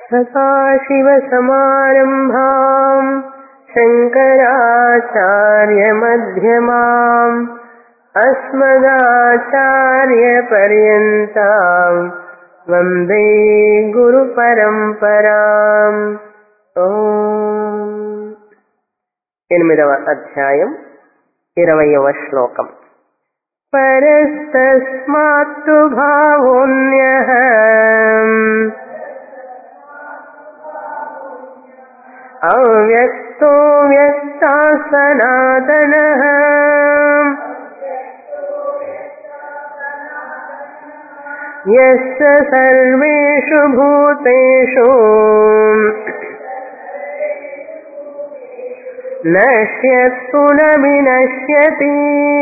सदाशिवसमारम्भाम् शङ्कराचार्यमध्यमाम् अस्मदाचार्यपर्यन्ताम् वन्दे గురుపరంపరాం ఎనిమిదవ అధ్యాయం ఇరవయవ శ్లోకం పరస్తస్మాత్తు భావోన్యః అవ్యక్తో వ్యక్తా సనాతనః यस्य सर्वेषु भूतेषु नश्यत्सु न विनश्यति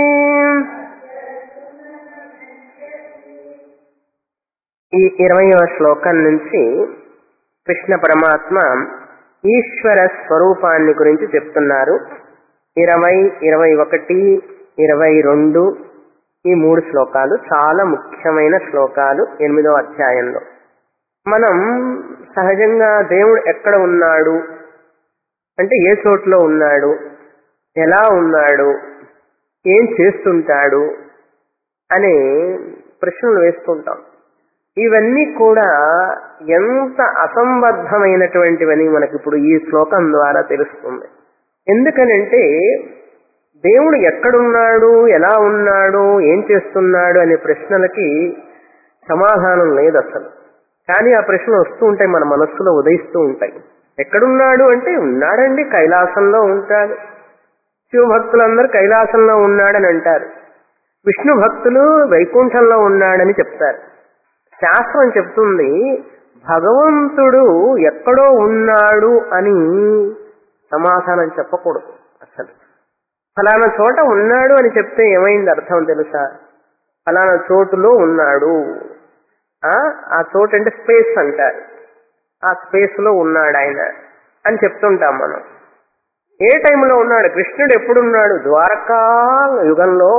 ఈ ఇరవయవ శ్లోకం నుంచి కృష్ణ పరమాత్మ ఈశ్వర స్వరూపాన్ని గురించి చెప్తున్నారు ఇరవై ఇరవై ఒకటి ఇరవై రెండు ఈ మూడు శ్లోకాలు చాలా ముఖ్యమైన శ్లోకాలు ఎనిమిదో అధ్యాయంలో మనం సహజంగా దేవుడు ఎక్కడ ఉన్నాడు అంటే ఏ చోట్లో ఉన్నాడు ఎలా ఉన్నాడు ఏం చేస్తుంటాడు అనే ప్రశ్నలు వేస్తుంటాం ఇవన్నీ కూడా ఎంత అసంబద్ధమైనటువంటివని మనకి ఇప్పుడు ఈ శ్లోకం ద్వారా తెలుస్తుంది ఎందుకనంటే దేవుడు ఎక్కడున్నాడు ఎలా ఉన్నాడు ఏం చేస్తున్నాడు అనే ప్రశ్నలకి సమాధానం లేదు అసలు కానీ ఆ ప్రశ్నలు వస్తూ ఉంటాయి మన మనస్సులో ఉదయిస్తూ ఉంటాయి ఎక్కడున్నాడు అంటే ఉన్నాడండి కైలాసంలో ఉంటాడు శివభక్తులందరూ కైలాసంలో ఉన్నాడని అంటారు విష్ణు భక్తులు వైకుంఠంలో ఉన్నాడని చెప్తారు శాస్త్రం చెప్తుంది భగవంతుడు ఎక్కడో ఉన్నాడు అని సమాధానం చెప్పకూడదు అసలు ఫలానా చోట ఉన్నాడు అని చెప్తే ఏమైంది అర్థం తెలుసా ఫలానా చోటులో ఉన్నాడు ఆ చోటు అంటే స్పేస్ అంటారు ఆ స్పేస్ లో ఉన్నాడు ఆయన అని చెప్తుంటాం మనం ఏ టైంలో ఉన్నాడు కృష్ణుడు ఎప్పుడున్నాడు ద్వారకా యుగంలో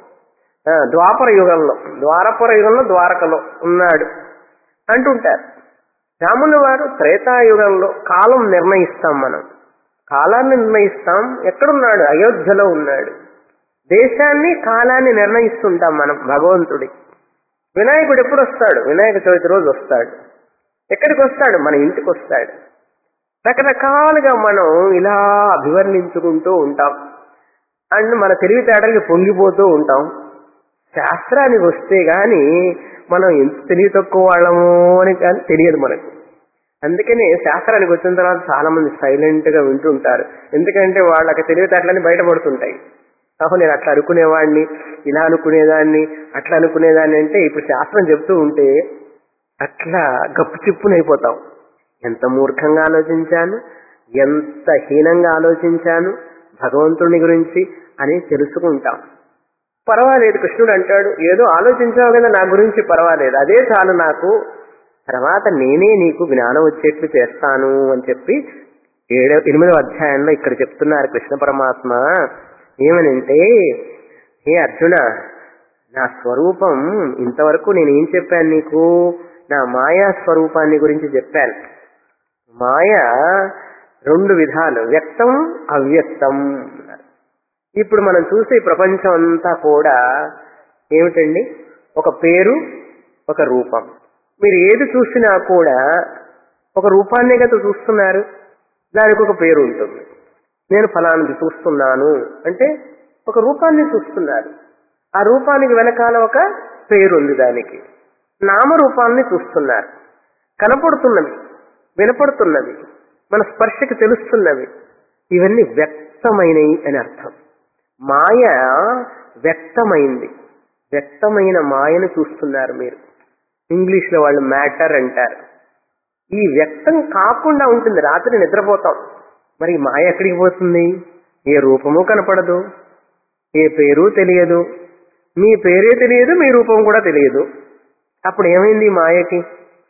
ద్వాపర యుగంలో ద్వారపర యుగంలో ద్వారకలో ఉన్నాడు అంటుంటారు రాముని వారు త్రేతాయుగంలో కాలం నిర్ణయిస్తాం మనం కాలాన్ని నిర్ణయిస్తాం ఎక్కడున్నాడు అయోధ్యలో ఉన్నాడు దేశాన్ని కాలాన్ని నిర్ణయిస్తుంటాం మనం భగవంతుడి వినాయకుడు ఎప్పుడు వస్తాడు వినాయక చవితి రోజు వస్తాడు ఎక్కడికి వస్తాడు మన ఇంటికి వస్తాడు రకరకాలుగా మనం ఇలా అభివర్ణించుకుంటూ ఉంటాం అండ్ మన తెలివితేటలకి పొంగిపోతూ ఉంటాం శాస్త్రానికి వస్తే గాని మనం ఎంత తెలివి తక్కువ వాళ్ళము అని కానీ తెలియదు మనకు అందుకనే శాస్త్రానికి వచ్చిన తర్వాత చాలా మంది సైలెంట్ గా వింటుంటారు ఎందుకంటే వాళ్ళకి తెలివితేటలని బయటపడుతుంటాయి కాకపోతే నేను అట్లా అనుకునేవాడిని ఇలా అనుకునేదాన్ని అట్లా అనుకునేదాన్ని అంటే ఇప్పుడు శాస్త్రం చెప్తూ ఉంటే అట్లా గప్పు చిప్పునైపోతాం ఎంత మూర్ఖంగా ఆలోచించాను ఎంత హీనంగా ఆలోచించాను భగవంతుని గురించి అని తెలుసుకుంటాం పర్వాలేదు కృష్ణుడు అంటాడు ఏదో ఆలోచించావు కదా నా గురించి పర్వాలేదు అదే చాలు నాకు తర్వాత నేనే నీకు జ్ఞానం వచ్చేట్లు చేస్తాను అని చెప్పి ఏడో ఎనిమిదవ అధ్యాయంలో ఇక్కడ చెప్తున్నారు కృష్ణ పరమాత్మ ఏమనంటే హే అర్జున నా స్వరూపం ఇంతవరకు నేను ఏం చెప్పాను నీకు నా మాయా స్వరూపాన్ని గురించి చెప్పాను మాయ రెండు విధాలు వ్యక్తం అవ్యక్తం ఇప్పుడు మనం చూసే ప్రపంచం అంతా కూడా ఏమిటండి ఒక పేరు ఒక రూపం మీరు ఏది చూసినా కూడా ఒక రూపాన్నే కదా చూస్తున్నారు దానికి ఒక పేరు ఉంటుంది నేను ఫలానికి చూస్తున్నాను అంటే ఒక రూపాన్ని చూస్తున్నారు ఆ రూపానికి వెనకాల ఒక పేరు ఉంది దానికి నామరూపాన్ని చూస్తున్నారు కనపడుతున్నవి వినపడుతున్నవి మన స్పర్శకి తెలుస్తున్నవి ఇవన్నీ వ్యక్తమైనవి అని అర్థం మాయ వ్యక్తమైంది వ్యక్తమైన మాయను చూస్తున్నారు మీరు ఇంగ్లీష్ లో వాళ్ళు మ్యాటర్ అంటారు ఈ వ్యక్తం కాకుండా ఉంటుంది రాత్రి నిద్రపోతాం మరి ఈ మాయ ఎక్కడికి పోతుంది ఏ రూపము కనపడదు ఏ పేరు తెలియదు మీ పేరే తెలియదు మీ రూపం కూడా తెలియదు అప్పుడు ఏమైంది ఈ మాయకి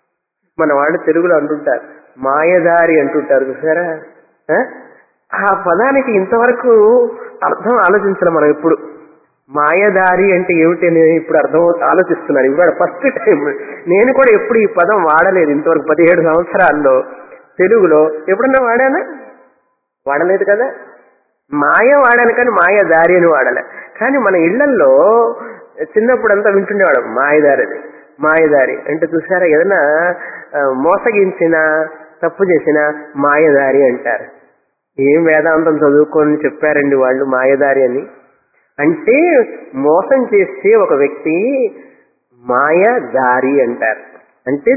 మన వాళ్ళు తెలుగులో అంటుంటారు మాయదారి అంటుంటారు చూసారా ఆ? ఆ పదానికి ఇంతవరకు అర్థం ఆలోచించాలి మనం ఎప్పుడు మాయదారి అంటే ఏమిటి నేను ఇప్పుడు అర్థం ఆలోచిస్తున్నాను ఇవాళ ఫస్ట్ టైం నేను కూడా ఎప్పుడు ఈ పదం వాడలేదు ఇంతవరకు పదిహేడు సంవత్సరాల్లో తెలుగులో ఎప్పుడన్నా వాడానా వాడలేదు కదా మాయ వాడాను కానీ మాయదారి అని వాడలే కానీ మన ఇళ్లల్లో చిన్నప్పుడు అంతా వింటుండేవాడు మాయదారి అది మాయదారి అంటే చూసారా ఏదైనా ఆ, మోసగించిన తప్పు చేసిన మాయదారి అంటారు ఏం వేదాంతం చదువుకొని చెప్పారండి వాళ్ళు మాయదారి అని అంటే మోసం చేసే ఒక వ్యక్తి మాయదారి అంటారు అంటే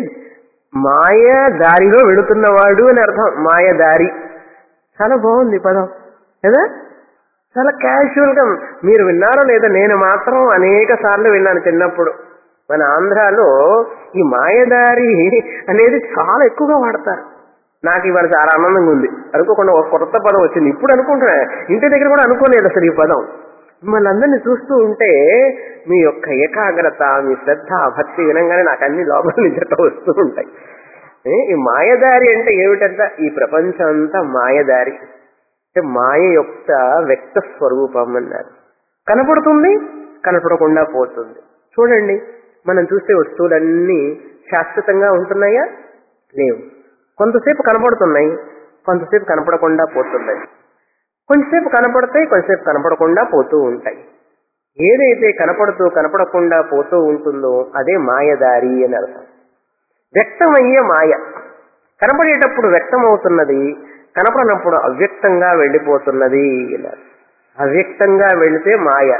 మాయ దారిలో వెళుతున్నవాడు అని అర్థం మాయదారి చాలా బాగుంది ఈ పదం కదా చాలా క్యాజువల్ గా మీరు విన్నారో లేదా నేను మాత్రం అనేక సార్లు విన్నాను చిన్నప్పుడు మన ఆంధ్రాలో ఈ మాయదారి అనేది చాలా ఎక్కువగా వాడతారు నాకు ఇవాళ చాలా ఆనందంగా ఉంది అనుకోకుండా ఒక కొత్త పదం వచ్చింది ఇప్పుడు అనుకుంటున్నా ఇంటి దగ్గర కూడా అనుకోలేదు అసలు ఈ పదం మిమ్మల్ని అందరినీ చూస్తూ ఉంటే మీ యొక్క ఏకాగ్రత మీ శ్రద్ధ భక్తి వినంగానే నాకు అన్ని లోపల నుంచి అట్లా వస్తూ ఉంటాయి ఏ, ఈ మాయదారి అంటే ఏమిటంట ఈ ప్రపంచం అంతా మాయదారి అంటే మాయ యొక్క వ్యక్త స్వరూపం అన్నారు కనపడుతుంది కనపడకుండా పోతుంది చూడండి మనం చూసే వస్తువులన్నీ శాశ్వతంగా ఉంటున్నాయా లేవు కొంతసేపు కనపడుతున్నాయి కొంతసేపు కనపడకుండా పోతున్నాయి కొంతసేపు కనపడతాయి కొంతసేపు కనపడకుండా పోతూ ఉంటాయి ఏదైతే కనపడుతూ కనపడకుండా పోతూ ఉంటుందో అదే మాయదారి అని అర్థం వ్యక్తమయ్యే మాయ కనపడేటప్పుడు వ్యక్తమవుతున్నది కనపడనప్పుడు అవ్యక్తంగా వెళ్ళిపోతున్నది అన్నారు అవ్యక్తంగా వెళితే మాయ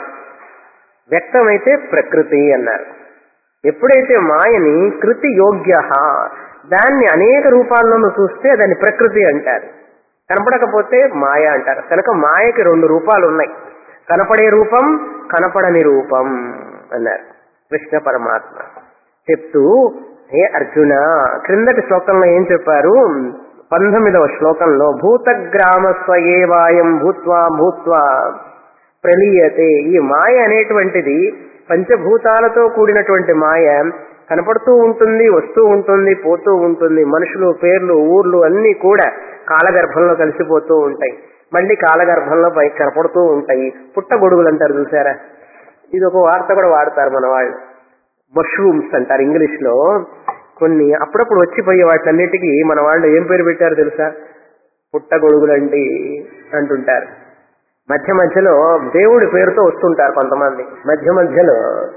వ్యక్తమైతే ప్రకృతి అన్నారు ఎప్పుడైతే మాయని కృతి యోగ్య దాన్ని అనేక రూపాల్లోనూ చూస్తే దాన్ని ప్రకృతి అంటారు కనపడకపోతే మాయ అంటారు కనుక మాయకి రెండు రూపాలు ఉన్నాయి కనపడే రూపం కనపడని రూపం అన్నారు కృష్ణ పరమాత్మ చెప్తూ హే అర్జున క్రిందటి శ్లోకంలో ఏం చెప్పారు పంతొమ్మిదవ శ్లోకంలో భూతగ్రామ స్వయేవాయం భూత్వా భూత్వా ప్రలీయతే ఈ మాయ అనేటువంటిది పంచభూతాలతో కూడినటువంటి మాయ కనపడుతూ ఉంటుంది వస్తూ ఉంటుంది పోతూ ఉంటుంది మనుషులు పేర్లు ఊర్లు అన్ని కూడా కాలగర్భంలో కలిసిపోతూ ఉంటాయి మళ్ళీ కాలగర్భంలో పైకి కనపడుతూ ఉంటాయి పుట్టగొడుగులు అంటారు చూసారా ఇది ఒక వార్త కూడా వాడతారు మన వాళ్ళు మష్రూమ్స్ అంటారు ఇంగ్లీష్ లో కొన్ని అప్పుడప్పుడు వచ్చిపోయే వాటిలన్నిటికీ మన వాళ్ళు ఏం పేరు పెట్టారు తెలుసా పుట్టగొడుగులండి అంటుంటారు మధ్య మధ్యలో దేవుడి పేరుతో వస్తుంటారు కొంతమంది మధ్య మధ్యలో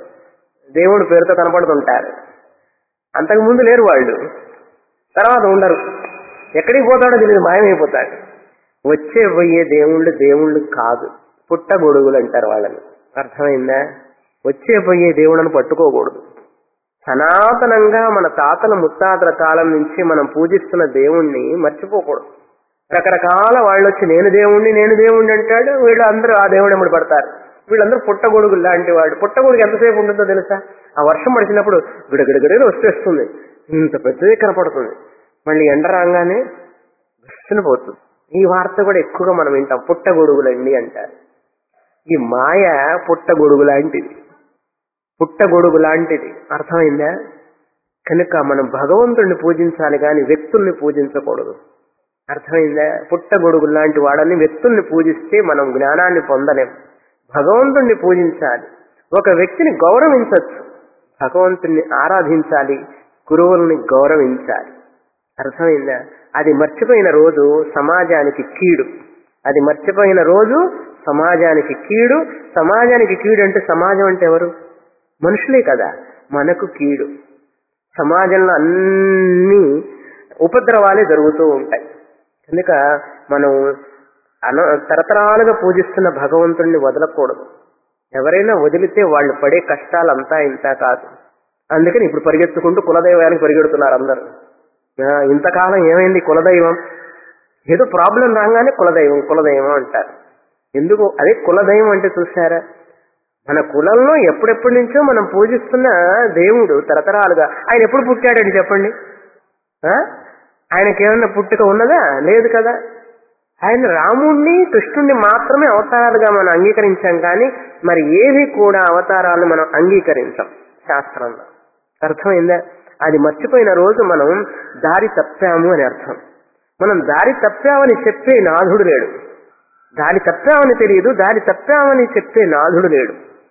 దేవుడి పేరుతో కనపడుతుంటారు అంతకు ముందు లేరు వాళ్ళు తర్వాత ఉండరు ఎక్కడికి పోతాడో తెలియదు మాయమైపోతాడు వచ్చే పోయే దేవుళ్ళు దేవుళ్ళు కాదు పుట్టగొడుగులు అంటారు వాళ్ళని అర్థమైందా వచ్చే పోయే దేవుళ్ళను పట్టుకోకూడదు సనాతనంగా మన తాతల ముత్తాతల కాలం నుంచి మనం పూజిస్తున్న దేవుణ్ణి మర్చిపోకూడదు రకరకాల వాళ్ళు వచ్చి నేను దేవుణ్ణి నేను దేవుణ్ణి అంటాడు వీళ్ళు అందరూ ఆ దేవుడు ఎమ్మడి పడతారు వీళ్ళందరూ పుట్టగొడుగులు లాంటి వాడు పుట్టగొడుగు ఎంతసేపు ఉంటుందో తెలుసా ఆ వర్షం పడిచినప్పుడు గిడగిడగిడని వచ్చేస్తుంది ఇంత పెద్దది కనపడుతుంది మళ్ళీ ఎండ రాగానే విస్తున పోతుంది ఈ వార్త కూడా ఎక్కువగా మనం వింటాం పుట్టగొడుగులండి అంటారు ఈ మాయ పుట్టగొడుగు లాంటిది పుట్టగొడుగు లాంటిది అర్థమైందా కనుక మనం భగవంతుణ్ణి పూజించాలి కానీ వ్యక్తుల్ని పూజించకూడదు అర్థమైందా పుట్టగొడుగు లాంటి వాడని వ్యక్తుల్ని పూజిస్తే మనం జ్ఞానాన్ని పొందలేం భగవంతుణ్ణి పూజించాలి ఒక వ్యక్తిని గౌరవించవచ్చు భగవంతుణ్ణి ఆరాధించాలి గురువుల్ని గౌరవించాలి అర్థమైందా అది మర్చిపోయిన రోజు సమాజానికి కీడు అది మర్చిపోయిన రోజు సమాజానికి కీడు సమాజానికి కీడు అంటే సమాజం అంటే ఎవరు మనుషులే కదా మనకు కీడు సమాజంలో అన్ని ఉపద్రవాలే జరుగుతూ ఉంటాయి కనుక మనం అన తరతరాలుగా పూజిస్తున్న భగవంతుణ్ణి వదలకూడదు ఎవరైనా వదిలితే వాళ్ళు పడే కష్టాలంతా ఇంత కాదు అందుకని ఇప్పుడు పరిగెత్తుకుంటూ కులదైవానికి పరిగెడుతున్నారు అందరూ ఆ, ఇంతకాలం ఏమైంది కులదైవం ఏదో ప్రాబ్లం రాగానే కులదైవం కులదైవం అంటారు ఎందుకు అదే కులదైవం అంటే చూసారా మన కులంలో ఎప్పుడెప్పటి నుంచో మనం పూజిస్తున్న దేవుడు తరతరాలుగా ఆయన ఎప్పుడు పుట్టాడండి చెప్పండి ఆ? ఆయనకేమన్నా పుట్టుక ఉన్నదా లేదు కదా ఆయన రాముణ్ణి కృష్ణుణ్ణి మాత్రమే అవతారాలుగా మనం అంగీకరించాం కానీ మరి ఏవి కూడా అవతారాలు మనం అంగీకరించాం శాస్త్రంలో అర్థమైందా అది మర్చిపోయిన రోజు మనం దారి తప్పాము అని అర్థం మనం దారి తప్పామని చెప్పే నాథుడు లేడు దారి తప్పామని తెలియదు దారి తప్పామని చెప్పే నాథుడు లేడు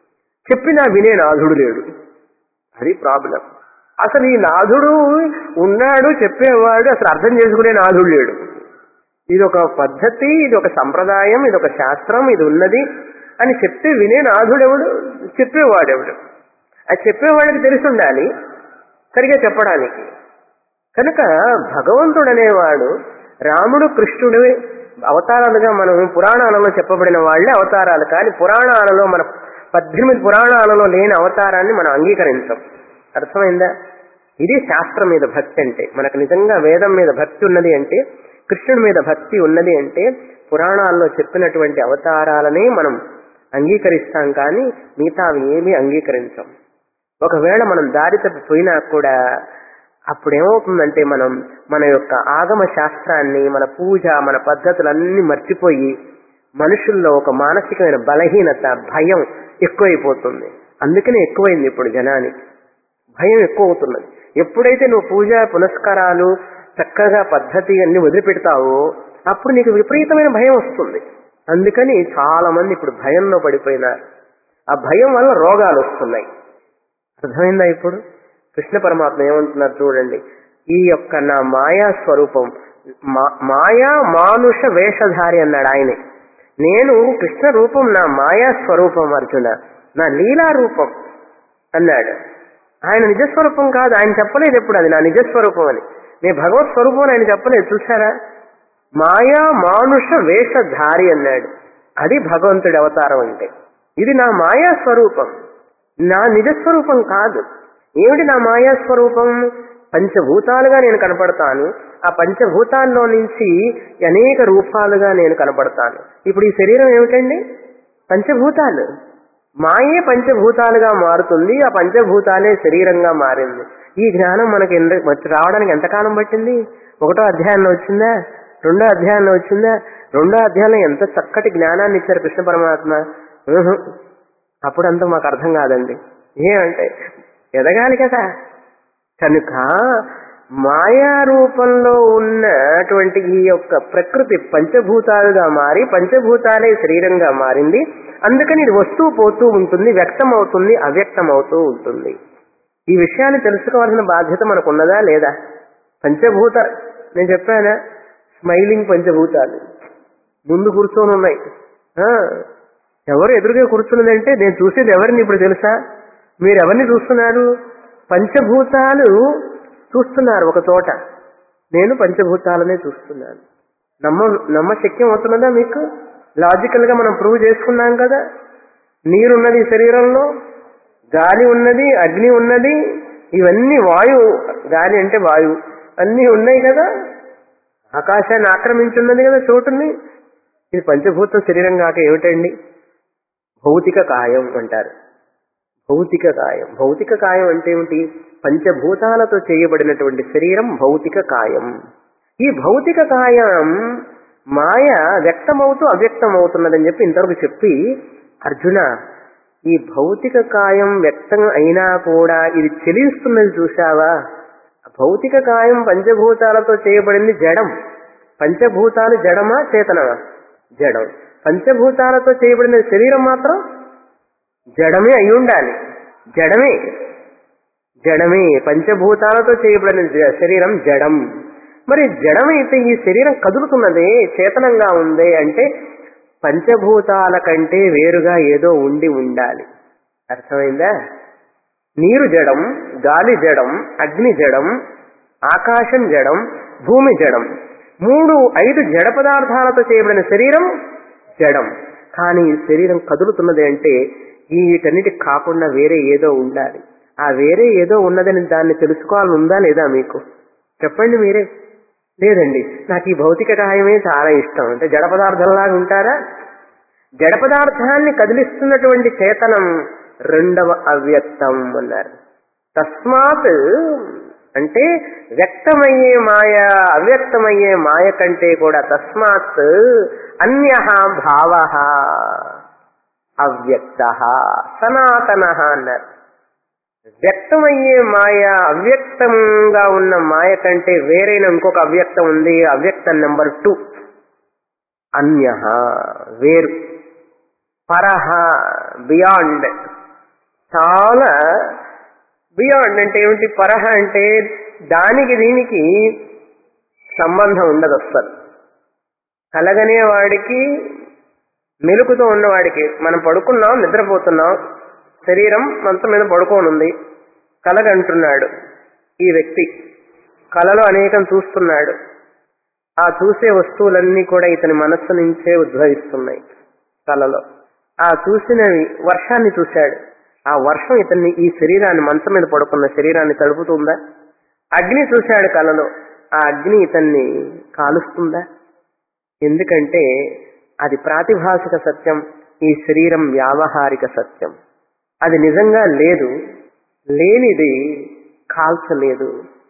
చెప్పినా వినే నాథుడు లేడు అది ప్రాబ్లం అసలు ఈ నాథుడు ఉన్నాడు చెప్పేవాడు అసలు అర్థం చేసుకునే నాథుడు లేడు ఇది ఒక పద్ధతి ఇది ఒక సంప్రదాయం ఇది ఒక శాస్త్రం ఇది ఉన్నది అని చెప్తే వినే నాథుడెవడు చెప్పేవాడెవడు అది చెప్పేవాడికి తెలిసి ఉండాలి సరిగా చెప్పడానికి కనుక భగవంతుడు అనేవాడు రాముడు కృష్ణుడు అవతారాలుగా మనం పురాణాలలో చెప్పబడిన వాళ్ళే అవతారాలు కానీ పురాణాలలో మన పద్దెనిమిది పురాణాలలో లేని అవతారాన్ని మనం అంగీకరించం అర్థమైందా ఇది శాస్త్రం మీద భక్తి అంటే మనకు నిజంగా వేదం మీద భక్తి ఉన్నది అంటే కృష్ణుడి మీద భక్తి ఉన్నది అంటే పురాణాల్లో చెప్పినటువంటి అవతారాలనే మనం అంగీకరిస్తాం కానీ మిగతావి ఏమీ అంగీకరించం ఒకవేళ మనం దారి తప్పిపోయినా కూడా అప్పుడేమవుతుందంటే మనం మన యొక్క ఆగమ శాస్త్రాన్ని మన పూజ మన పద్ధతులన్నీ మర్చిపోయి మనుషుల్లో ఒక మానసికమైన బలహీనత భయం ఎక్కువైపోతుంది అందుకనే ఎక్కువైంది ఇప్పుడు జనానికి భయం ఎక్కువ అవుతున్నది ఎప్పుడైతే నువ్వు పూజ పునస్కారాలు చక్కగా పద్ధతి అన్ని వదిలిపెడతావో అప్పుడు నీకు విపరీతమైన భయం వస్తుంది అందుకని చాలా మంది ఇప్పుడు భయంలో పడిపోయినారు ఆ భయం వల్ల రోగాలు వస్తున్నాయి అర్థమైందా ఇప్పుడు కృష్ణ పరమాత్మ ఏమంటున్నారు చూడండి ఈ యొక్క నా మాయా స్వరూపం మా- మాయా మానుష వేషధారి అన్నాడు ఆయనే నేను కృష్ణ రూపం నా మాయా స్వరూపం అర్జున నా లీలా రూపం అన్నాడు ఆయన నిజస్వరూపం కాదు ఆయన చెప్పలేదు ఎప్పుడు అది నా నిజస్వరూపం అని నేను భగవత్ స్వరూపం అని ఆయన చెప్పలేదు చూసారా మాయా మానుష వేషధారి అన్నాడు అది భగవంతుడి అవతారం అంటే ఇది నా మాయా స్వరూపం నా నిజస్వరూపం కాదు ఏమిటి నా మాయా స్వరూపం పంచభూతాలుగా నేను కనపడతాను ఆ పంచభూతాల్లో నుంచి అనేక రూపాలుగా నేను కనపడతాను ఇప్పుడు ఈ శరీరం ఏమిటండి పంచభూతాలు మాయే పంచభూతాలుగా మారుతుంది ఆ పంచభూతాలే శరీరంగా మారింది ఈ జ్ఞానం మనకి ఎందు- వచ్చి రావడానికి ఎంతకాలం పట్టింది ఒకటో అధ్యాయంలో వచ్చిందా రెండో అధ్యాయంలో వచ్చిందా రెండో అధ్యాయంలో ఎంత చక్కటి జ్ఞానాన్ని ఇచ్చారు కృష్ణ పరమాత్మ ఊహు. అప్పుడంతా మాకు అర్థం కాదండి ఏమంటే ఎదగాలి కదా కనుక మాయా రూపంలో ఉన్నటువంటి ఈ యొక్క ప్రకృతి పంచభూతాలుగా మారి పంచభూతాలే శరీరంగా మారింది అందుకని ఇది వస్తూ పోతూ ఉంటుంది వ్యక్తం అవుతుంది అవ్యక్తం అవుతూ ఉంటుంది ఈ విషయాన్ని తెలుసుకోవాల్సిన బాధ్యత మనకు ఉన్నదా లేదా పంచభూత నేను చెప్పానా స్మైలింగ్ పంచభూతాలు ముందు కూర్చొని ఉన్నాయి ఆ, ఎవరు ఎదురుగా కూర్చున్నదంటే నేను చూసేది ఎవరిని ఇప్పుడు తెలుసా మీరు ఎవరిని చూస్తున్నారు పంచభూతాలు చూస్తున్నారు ఒక చోట నేను పంచభూతాలనే చూస్తున్నాను నమ్మ నమ్మశక్యం అవుతున్నదా మీకు లాజికల్ గా మనం ప్రూవ్ చేసుకున్నాం కదా నీరున్నది శరీరంలో గాలి ఉన్నది అగ్ని ఉన్నది ఇవన్నీ వాయువు గాలి అంటే వాయువు అన్నీ ఉన్నాయి కదా ఆకాశాన్ని ఆక్రమించున్నది కదా చోటుని ఇది పంచభూత శరీరం కాక ఏమిటండి భౌతిక కాయం అంటారు భౌతిక కాయం భౌతిక కాయం అంటే ఏమిటి పంచభూతాలతో చేయబడినటువంటి శరీరం భౌతిక కాయం ఈ భౌతిక కాయం మాయ వ్యక్తమవుతూ అవ్యక్తమవుతున్నదని చెప్పి ఇంతవరకు చెప్పి అర్జున ఈ భౌతిక కాయం వ్యక్తం అయినా కూడా ఇది చెలిస్తున్నది చూశావా భౌతిక కాయం పంచభూతాలతో చేయబడింది జడం పంచభూతాలు జడమా చేతనమా జడం పంచభూతాలతో చేయబడిన శరీరం మాత్రం జడమే అయి ఉండాలి జడమే జడమే పంచభూతాలతో చేయబడిన జ- శరీరం జడం మరి జడమైతే ఈ శరీరం కదులుతున్నదే చేతనంగా ఉంది అంటే పంచభూతాల కంటే వేరుగా ఏదో ఉండి ఉండాలి అర్థమైందా నీరు జడం గాలి జడం అగ్ని జడం ఆకాశం జడం భూమి జడం మూడు ఐదు జడ పదార్థాలతో చేయబడిన శరీరం జడం కానీ ఈ శరీరం కదులుతున్నది అంటే వీటన్నిటి కాకుండా వేరే ఏదో ఉండాలి ఆ వేరే ఏదో ఉన్నదని దాన్ని తెలుసుకోవాలని ఉందా లేదా మీకు చెప్పండి మీరే లేదండి నాకు ఈ భౌతిక కాయమే చాలా ఇష్టం అంటే జడ పదార్థంలాగా ఉంటారా జడ పదార్థాన్ని కదిలిస్తున్నటువంటి చేతనం రెండవ అవ్యక్తం అన్నారు తస్మాత్ అంటే వ్యక్తమయ్యే మాయ అవ్యక్తమయ్యే మాయ కంటే కూడా తస్మాత్ అన్య భావ అవ్యక్త సనాతన అన్నారు వ్యక్తమయ్యే మాయ అవ్యక్తంగా ఉన్న మాయ కంటే వేరైన ఇంకొక అవ్యక్తం ఉంది అవ్యక్తం నెంబర్ టూ అన్య వేరు పరహ బియాండ్ చాలా బియాండ్ అంటే ఏమిటి పరహ అంటే దానికి దీనికి సంబంధం ఉండదు అస్సలు కలగనే వాడికి మెలుకుతో ఉన్నవాడికి మనం పడుకున్నాం నిద్రపోతున్నాం శరీరం మంచం మీద పడుకోనుంది కలగంటున్నాడు ఈ వ్యక్తి కలలో అనేకం చూస్తున్నాడు ఆ చూసే వస్తువులన్నీ కూడా ఇతని మనస్సు నుంచే ఉద్భవిస్తున్నాయి కలలో ఆ చూసినవి వర్షాన్ని చూశాడు ఆ వర్షం ఇతన్ని ఈ శరీరాన్ని మంచం మీద పడుకున్న శరీరాన్ని తడుపుతుందా అగ్ని చూశాడు కలలో ఆ అగ్ని ఇతన్ని కాలుస్తుందా ఎందుకంటే అది ప్రాతిభాషిక సత్యం ఈ శరీరం వ్యావహారిక సత్యం అది నిజంగా లేదు లేనిది కాల్చలేదు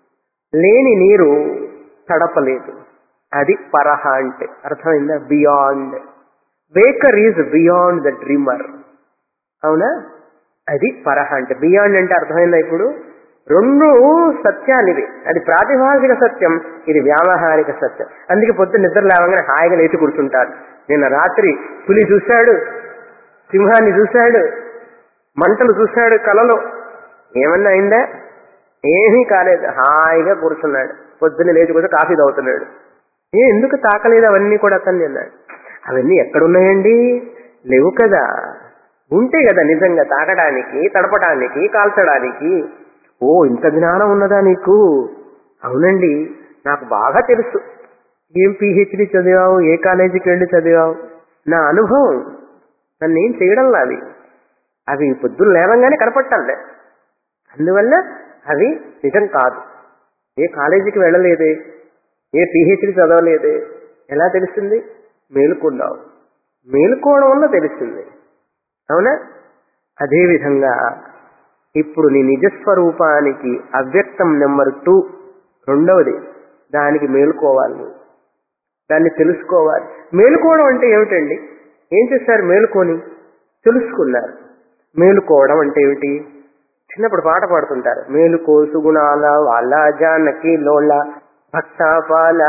లేని నీరు తడపలేదు అది పరహ అంటే అర్థమైందా beyond waker is beyond the dreamer అవునా అది పరహ అంటే బియాండ్ అంటే అర్థమైందా ఇప్పుడు రెండు సత్యాలు ఇవి అది ప్రాతిభాషిక సత్యం ఇది వ్యావహారిక సత్యం అందుకే పొద్దున్న నిద్ర లేవగానే హాయిగా లేచి కూర్చుంటాడు నిన్న రాత్రి పులి చూశాడు సింహాన్ని చూశాడు మంటలు చూశాడు కలలో ఏమన్నా అయిందా ఏమీ కాలేదు హాయిగా కూర్చున్నాడు పొద్దున్న లేచి కూర్చొని కాఫీ తాగుతున్నాడు ఏ ఎందుకు తాకలేదు అవన్నీ కూడా అతన్ని అన్నాడు అవన్నీ ఎక్కడున్నాయండి లేవు కదా ఉంటే కదా నిజంగా తాకడానికి తడపడానికి కాల్చడానికి ఓ ఇంత జ్ఞానం ఉన్నదా నీకు అవునండి నాకు బాగా తెలుసు ఏం పిహెచ్డి చదివావు ఏ కాలేజీకి వెళ్ళి చదివావు నా అనుభవం నన్ను ఏం చేయడం అవి అవి పొద్దున్న లేవంగానే కనపట్టాలి అందువల్ల అవి నిజం కాదు ఏ కాలేజీకి వెళ్ళలేదే ఏ పిహెచ్డి చదవలేదే ఎలా తెలిసింది మేలుకున్నావు మేలుకోవడం వల్ల తెలిసింది అవునా అదేవిధంగా ఇప్పుడు నీ నిజస్వరూపానికి అవ్యక్తం నెంబర్ టూ రెండవది దానికి మేలుకోవాలి నువ్వు. దాన్ని తెలుసుకోవాలి మేలుకోవడం అంటే ఏమిటండి ఏం చేశారు మేలుకొని తెలుసుకున్నారు మేలుకోవడం అంటే ఏమిటి చిన్నప్పుడు పాట పాడుతుంటారు మేలుకో సుగుణాల వాళ్ళ జానకి లోల భక్తాపాల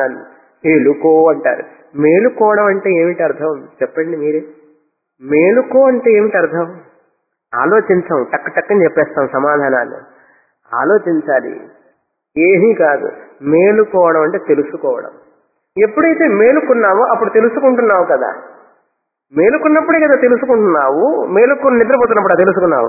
మేలుకో అంటారు మేలుకోవడం అంటే ఏమిటి అర్థం చెప్పండి మీరే మేలుకో అంటే ఏమిటి అర్థం ఆలోచించాం టక్ టక్కని చెప్పేస్తాం సమాధానాలు ఆలోచించాలి ఏమీ కాదు మేలుకోవడం అంటే తెలుసుకోవడం ఎప్పుడైతే మేలుకున్నావో అప్పుడు తెలుసుకుంటున్నావు కదా మేలుకున్నప్పుడే కదా తెలుసుకుంటున్నావు మేలుకొని నిద్రపోతున్నప్పుడు తెలుసుకున్నావు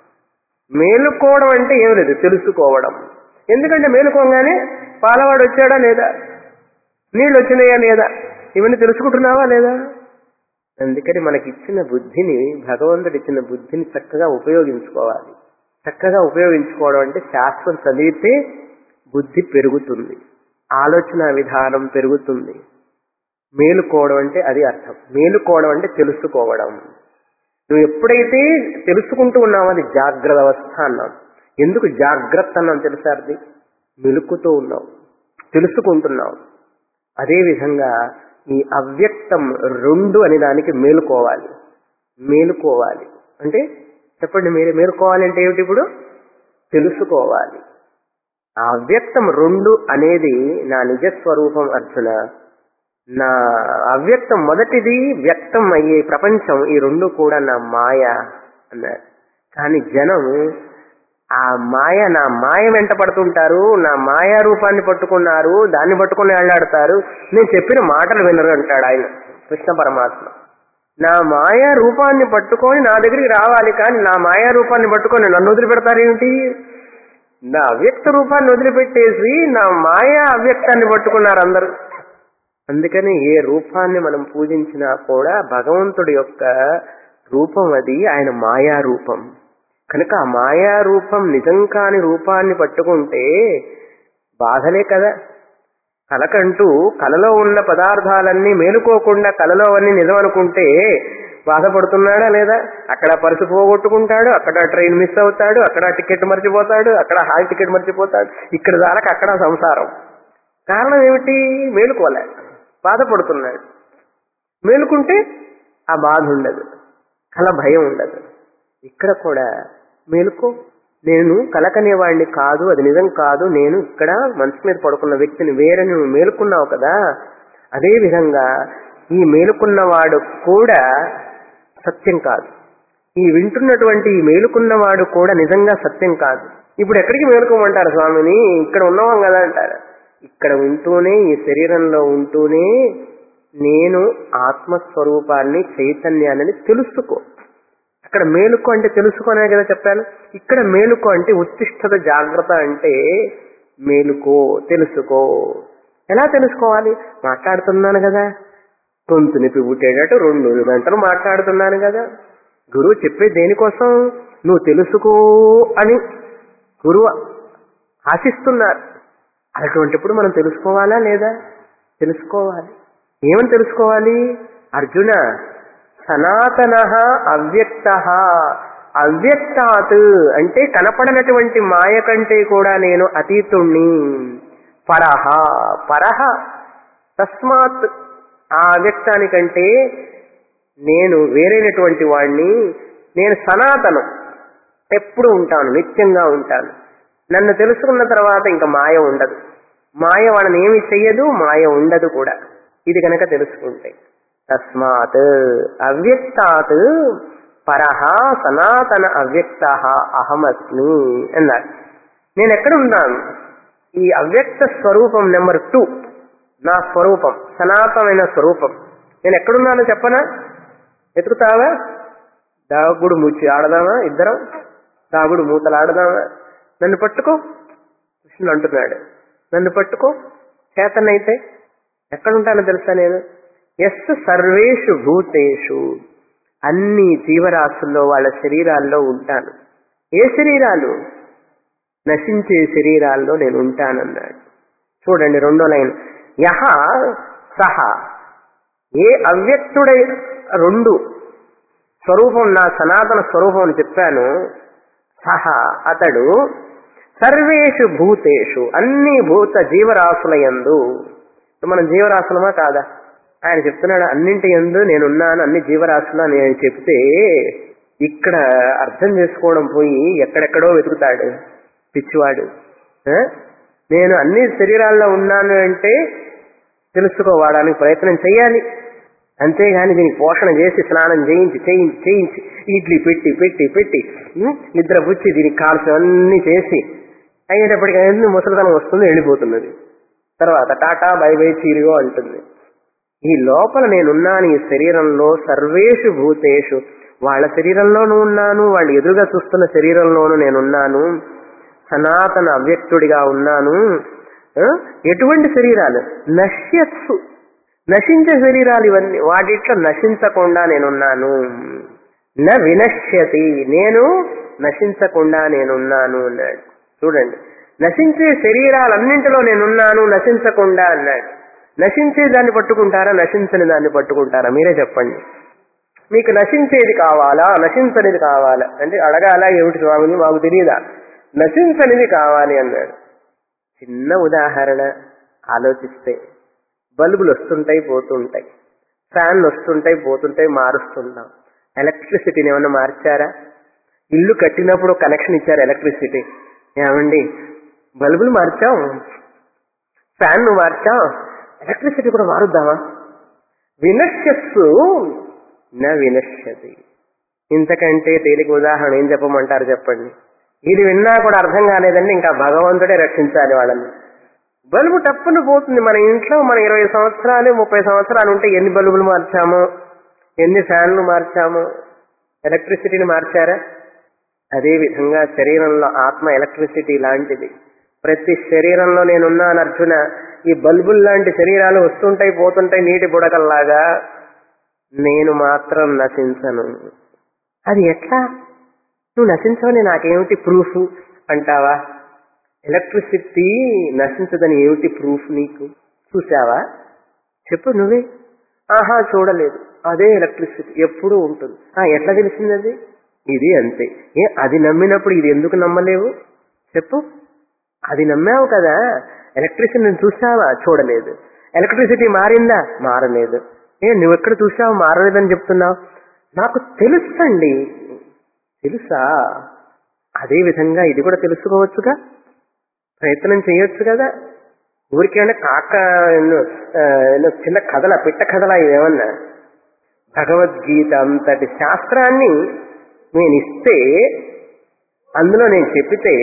మేలుకోవడం అంటే ఏం లేదు తెలుసుకోవడం ఎందుకంటే మేలుకోగానే పాలవాడు వచ్చాడా లేదా నీళ్ళు వచ్చినాయా లేదా ఇవన్నీ తెలుసుకుంటున్నావా లేదా అందుకని మనకి ఇచ్చిన బుద్ధిని భగవంతుడు ఇచ్చిన బుద్ధిని చక్కగా ఉపయోగించుకోవాలి చక్కగా ఉపయోగించుకోవడం అంటే శాస్త్రం చదివితే బుద్ధి పెరుగుతుంది ఆలోచన విధానం పెరుగుతుంది మేలుకోవడం అంటే అది అర్థం మేలుకోవడం అంటే తెలుసుకోవడం నువ్వు ఎప్పుడైతే తెలుసుకుంటూ ఉన్నావో అది జాగ్రత్త అవస్థ అన్నాం ఎందుకు జాగ్రత్త అన్నాం తెలుసా అది మెలుకుతూ ఉన్నావు తెలుసుకుంటున్నావు అదేవిధంగా ఈ అవ్యక్తం రెండు అనే దానికి మేలుకోవాలి మేలుకోవాలి అంటే చెప్పండి మీరు మేలుకోవాలి అంటే ఏమిటి ఇప్పుడు తెలుసుకోవాలి ఆ అవ్యక్తం రెండు అనేది నా నిజస్వరూపం అర్జున నా అవ్యక్తం మొదటిది వ్యక్తం అయ్యే ప్రపంచం ఈ రెండు కూడా నా మాయ అన్నారు కానీ జనం ఆ మాయ నా మాయ వెంట పడుతుంటారు నా మాయా రూపాన్ని పట్టుకున్నారు దాన్ని పట్టుకుని వెళ్ళాడతారు నేను చెప్పిన మాటలు వినరు అంటాడు ఆయన కృష్ణ పరమాత్మ నా మాయా రూపాన్ని పట్టుకొని నా దగ్గరికి రావాలి కానీ నా మాయా రూపాన్ని పట్టుకొని నన్ను వదిలిపెడతారేమిటి నా అవ్యక్త రూపాన్ని వదిలిపెట్టేసి నా మాయా అవ్యక్తాన్ని పట్టుకున్నారు అందరూ అందుకని ఏ రూపాన్ని మనం పూజించినా కూడా భగవంతుడి యొక్క రూపం అది ఆయన మాయా రూపం కనుక ఆ మాయా రూపం నిజం కాని రూపాన్ని పట్టుకుంటే బాధలే కదా కలకంటూ కలలో ఉన్న పదార్థాలన్నీ మేలుకోకుండా కలలో అన్ని నిజం అనుకుంటే బాధపడుతున్నాడా లేదా అక్కడ పరుసు పోగొట్టుకుంటాడు అక్కడ ట్రైన్ మిస్ అవుతాడు అక్కడ టికెట్ మర్చిపోతాడు అక్కడ హాల్ టికెట్ మర్చిపోతాడు ఇక్కడ దాకా అక్కడ సంసారం కారణం ఏమిటి మేలుకోలే బాధపడుతున్నాడు మేలుకుంటే ఆ బాధ ఉండదు కల భయం ఉండదు ఇక్కడ కూడా మేలుకో నేను కలకనేవాడిని కాదు అది నిజం కాదు నేను ఇక్కడ మనసు మీద పడుకున్న వ్యక్తిని వేరే నువ్వు మేలుకున్నావు కదా అదే విధంగా ఈ మేలుకున్నవాడు కూడా సత్యం కాదు ఈ వింటున్నటువంటి ఈ మేలుకున్నవాడు కూడా నిజంగా సత్యం కాదు ఇప్పుడు ఎక్కడికి మేలుకోమంటారు స్వామిని ఇక్కడ ఉన్నవాం కదా అంటారు ఇక్కడ ఉంటూనే ఈ శరీరంలో ఉంటూనే నేను ఆత్మస్వరూపాన్ని చైతన్యాన్ని తెలుసుకో అక్కడ మేలుకో అంటే తెలుసుకోనే కదా చెప్పాను ఇక్కడ మేలుకో అంటే ఉత్తిష్టత జాగ్రత్త అంటే మేలుకో తెలుసుకో ఎలా తెలుసుకోవాలి మాట్లాడుతున్నాను కదా గొంతు నొప్పి పుట్టేటట్టు రెండు గంటలు మాట్లాడుతున్నాను కదా గురువు చెప్పే దేనికోసం నువ్వు తెలుసుకో అని గురువు ఆశిస్తున్నారు అటువంటిప్పుడు మనం తెలుసుకోవాలా లేదా తెలుసుకోవాలి ఏమని తెలుసుకోవాలి అర్జున సనాతన అవ్యక్త అవ్యక్తాత్ అంటే కనపడనటువంటి మాయ కంటే కూడా నేను అతీతుణ్ణి పరహ పరహ తస్మాత్ ఆ అవ్యక్తానికంటే నేను వేరైనటువంటి వాణ్ణి నేను సనాతనం ఎప్పుడు ఉంటాను నిత్యంగా ఉంటాను నన్ను తెలుసుకున్న తర్వాత ఇంకా మాయ ఉండదు మాయ వాళ్ళని ఏమి చెయ్యదు మాయ ఉండదు కూడా ఇది కనుక తెలుసుకుంటే తస్మాత్ అవ్యక్తాత్ పరహ సనాతన అవ్యక్త అహమస్మి అన్నారు నేను ఎక్కడ ఉన్నాను ఈ అవ్యక్త స్వరూపం నెంబర్ టూ నా స్వరూపం సనాతనమైన స్వరూపం నేను ఎక్కడున్నానో చెప్పనా వెతుకుతావా దాగుడు ముచ్చి ఆడదామా ఇద్దరం దాగుడు మూతలు ఆడదామా నన్ను పట్టుకో కృష్ణుడు అంటున్నాడు నన్ను పట్టుకో చేతనైతే ఎక్కడుంటానో తెలుసా నేను ఎస్ సర్వేషు భూతేషు అన్ని జీవరాశుల్లో వాళ్ళ శరీరాల్లో ఉంటాను ఏ శరీరాలు నశించే శరీరాల్లో నేను ఉంటానన్నాడు చూడండి రెండో లైన్ యహ సహ ఏ అవ్యక్తుడై రెండు స్వరూపం నా సనాతన స్వరూపం అని చెప్పాను సహ అతడు సర్వేషు భూతేషు అన్ని భూత జీవరాశుల యందు మనం జీవరాశులమా కాదా ఆయన చెప్తున్నాడు అన్నింటి ఎందు నేనున్నాను అన్ని జీవరాశులు నేను చెప్తే ఇక్కడ అర్థం చేసుకోవడం పోయి ఎక్కడెక్కడో వెతుకుతాడు పిచ్చివాడు ఆ? నేను అన్ని శరీరాల్లో ఉన్నాను అంటే తెలుసుకోవడానికి ప్రయత్నం చేయాలి అంతేగాని దీనికి పోషణ చేసి స్నానం చేయించి చేయించి చేయించి ఇడ్లీ పెట్టి పెట్టి పెట్టి ఉం, నిద్ర పుచ్చి దీనికి కాల్సినవన్నీ చేసి అయ్యేటప్పటికి అన్ని ముసలితనం వస్తుంది వెళ్ళిపోతున్నది తర్వాత టాటా బై బై చీరియో అంటుంది ఈ లోపల నేనున్నాను ఈ శరీరంలో సర్వేషు భూతేషు వాళ్ళ శరీరంలోనూ ఉన్నాను వాళ్ళు ఎదురుగా చూస్తున్న శరీరంలోనూ నేనున్నాను సనాతన అవ్యక్తుడిగా ఉన్నాను ఆ? ఎటువంటి శరీరాలు నశ్యత్సు నశించే శరీరాలు ఇవన్నీ వాటిట్లో నశించకుండా నేనున్నాను న వినశ్యతి నేను నశించకుండా నేనున్నాను అన్నాడు చూడండి నశించే శరీరాలన్నింటిలో నేనున్నాను నశించకుండా అన్నాడు నశించే దాన్ని పట్టుకుంటారా నశించని దాన్ని పట్టుకుంటారా మీరే చెప్పండి మీకు నశించేది కావాలా నశించనిది కావాలా అంటే అడగాల ఏమిటి స్వామిని మాకు తెలియదా నశించనిది కావాలి అన్నాడు చిన్న ఉదాహరణ ఆలోచిస్తే బల్బులు వస్తుంటాయి పోతుంటాయి ఫ్యాన్లు వస్తుంటాయి పోతుంటాయి మారుస్తుంటాం ఎలక్ట్రిసిటీని ఏమన్నా మార్చారా ఇల్లు కట్టినప్పుడు కనెక్షన్ ఇచ్చారు ఎలక్ట్రిసిటీ ఏమండి బల్బులు మార్చాం ఫ్యాన్ మార్చాం ఎలక్ట్రిసిటీ కూడా మారుద్దామా వినశ్యస్సు నా వినశ్యతి ఇంతకంటే తేలిక ఉదాహరణ ఏం చెప్పమంటారు చెప్పండి ఇది విన్నా కూడా అర్థం కాలేదండి ఇంకా భగవంతుడే రక్షించాలి వాళ్ళని బల్బు టప్పును పోతుంది మన ఇంట్లో మన ఇరవై సంవత్సరాలు ముప్పై సంవత్సరాలు ఉంటే ఎన్ని బల్బులు మార్చాము ఎన్ని ఫ్యాన్లు మార్చాము ఎలక్ట్రిసిటీని మార్చారా అదే విధంగా శరీరంలో ఆత్మ ఎలక్ట్రిసిటీ లాంటిది ప్రతి శరీరంలో నేనున్నాను అర్జున ఈ బల్బుల్ లాంటి శరీరాలు వస్తుంటాయి పోతుంటాయి నీటి బుడకల్లాగా నేను మాత్రం నశించను అది ఎట్లా నువ్వు నశించవని నాకేమిటి ప్రూఫ్ అంటావా ఎలక్ట్రిసిటీ నశించదని ఏమిటి ప్రూఫ్ నీకు చూసావా చెప్పు నువ్వే ఆహా చూడలేదు అదే ఎలక్ట్రిసిటీ ఎప్పుడూ ఉంటుంది ఆ ఎట్లా తెలిసింది అది ఇది అంతే ఏ అది నమ్మినప్పుడు ఇది ఎందుకు నమ్మలేవు చెప్పు అది నమ్మావు కదా ఎలక్ట్రిసిటీ చూసావా చూడలేదు ఎలక్ట్రిసిటీ మారిందా మారలేదు ఏ నువ్వు ఎక్కడ చూసావు మారలేదని చెప్తున్నావు నాకు తెలుసండి తెలుసా అదే విధంగా ఇది కూడా తెలుసుకోవచ్చుగా ప్రయత్నం చేయొచ్చు కదా ఊరికేమైనా కాక ఎన్నో, ఆ, ఎన్నో చిన్న కథల పిట్ట కథలా ఇవేమన్నా భగవద్గీత అంతటి శాస్త్రాన్ని నేను ఇస్తే అందులో నేను చెప్పితే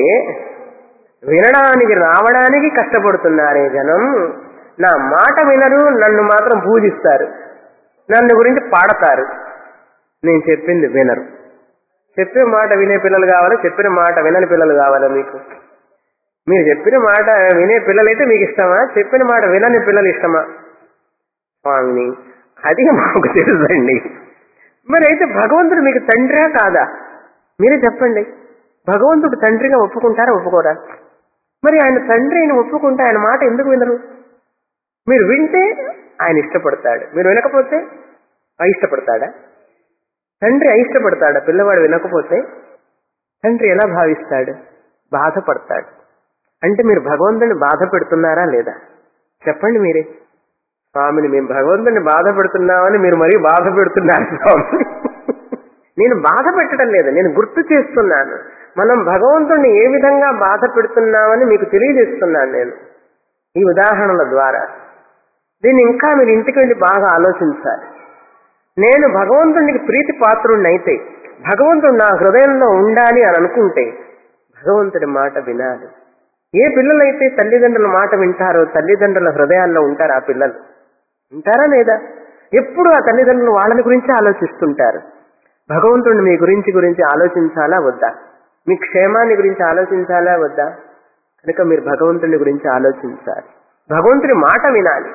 వినడానికి రావడానికి కష్టపడుతున్నారే జనం నా మాట వినరు నన్ను మాత్రం పూజిస్తారు నన్ను గురించి పాడతారు నేను చెప్పింది వినరు చెప్పిన మాట వినే పిల్లలు కావాలా చెప్పిన మాట వినని పిల్లలు కావాలా మీకు మీరు చెప్పిన మాట వినే పిల్లలైతే మీకు ఇష్టమా చెప్పిన మాట వినని పిల్లలు ఇష్టమా స్వామిని అది మాకు తెలుసండి మరి అయితే భగవంతుడు మీకు తండ్రా కాదా మీరే చెప్పండి భగవంతుడు తండ్రిగా ఒప్పుకుంటారా ఒప్పుకోరా మరి ఆయన తండ్రి ఆయన ఒప్పుకుంటే ఆయన మాట ఎందుకు వినరు మీరు వింటే ఆయన ఇష్టపడతాడు మీరు వినకపోతే అయిష్టపడతాడా తండ్రి అయిష్టపడతాడా పిల్లవాడు వినకపోతే తండ్రి ఎలా భావిస్తాడు బాధపడతాడు అంటే మీరు భగవంతుని బాధ పెడుతున్నారా లేదా చెప్పండి మీరే స్వామిని మేము భగవంతుని బాధ పెడుతున్నామని మీరు మరీ బాధ పెడుతున్నారు స్వామి నేను బాధ పెట్టడం లేదు నేను గుర్తు చేస్తున్నాను మనం భగవంతుణ్ణి ఏ విధంగా బాధ పెడుతున్నామని మీకు తెలియజేస్తున్నాను నేను ఈ ఉదాహరణల ద్వారా దీన్ని ఇంకా మీరు ఇంటికి వెళ్ళి బాగా ఆలోచించాలి నేను భగవంతునికి ప్రీతి పాత్రుణ్ణి అయితే భగవంతుడు నా హృదయంలో ఉండాలి అని అనుకుంటే భగవంతుడి మాట వినాలి ఏ పిల్లలైతే తల్లిదండ్రుల మాట వింటారో తల్లిదండ్రుల హృదయాల్లో ఉంటారు ఆ పిల్లలు ఉంటారా లేదా ఎప్పుడు ఆ తల్లిదండ్రులు వాళ్ళని గురించి ఆలోచిస్తుంటారు భగవంతుడిని మీ గురించి గురించి ఆలోచించాలా వద్దా మీ క్షేమాన్ని గురించి ఆలోచించాలా వద్దా కనుక మీరు భగవంతుని గురించి ఆలోచించాలి భగవంతుని మాట వినాలి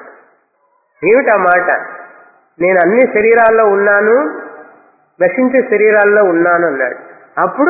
ఏమిటా మాట నేను అన్ని శరీరాల్లో ఉన్నాను నశించే శరీరాల్లో ఉన్నాను అన్నాడు అప్పుడు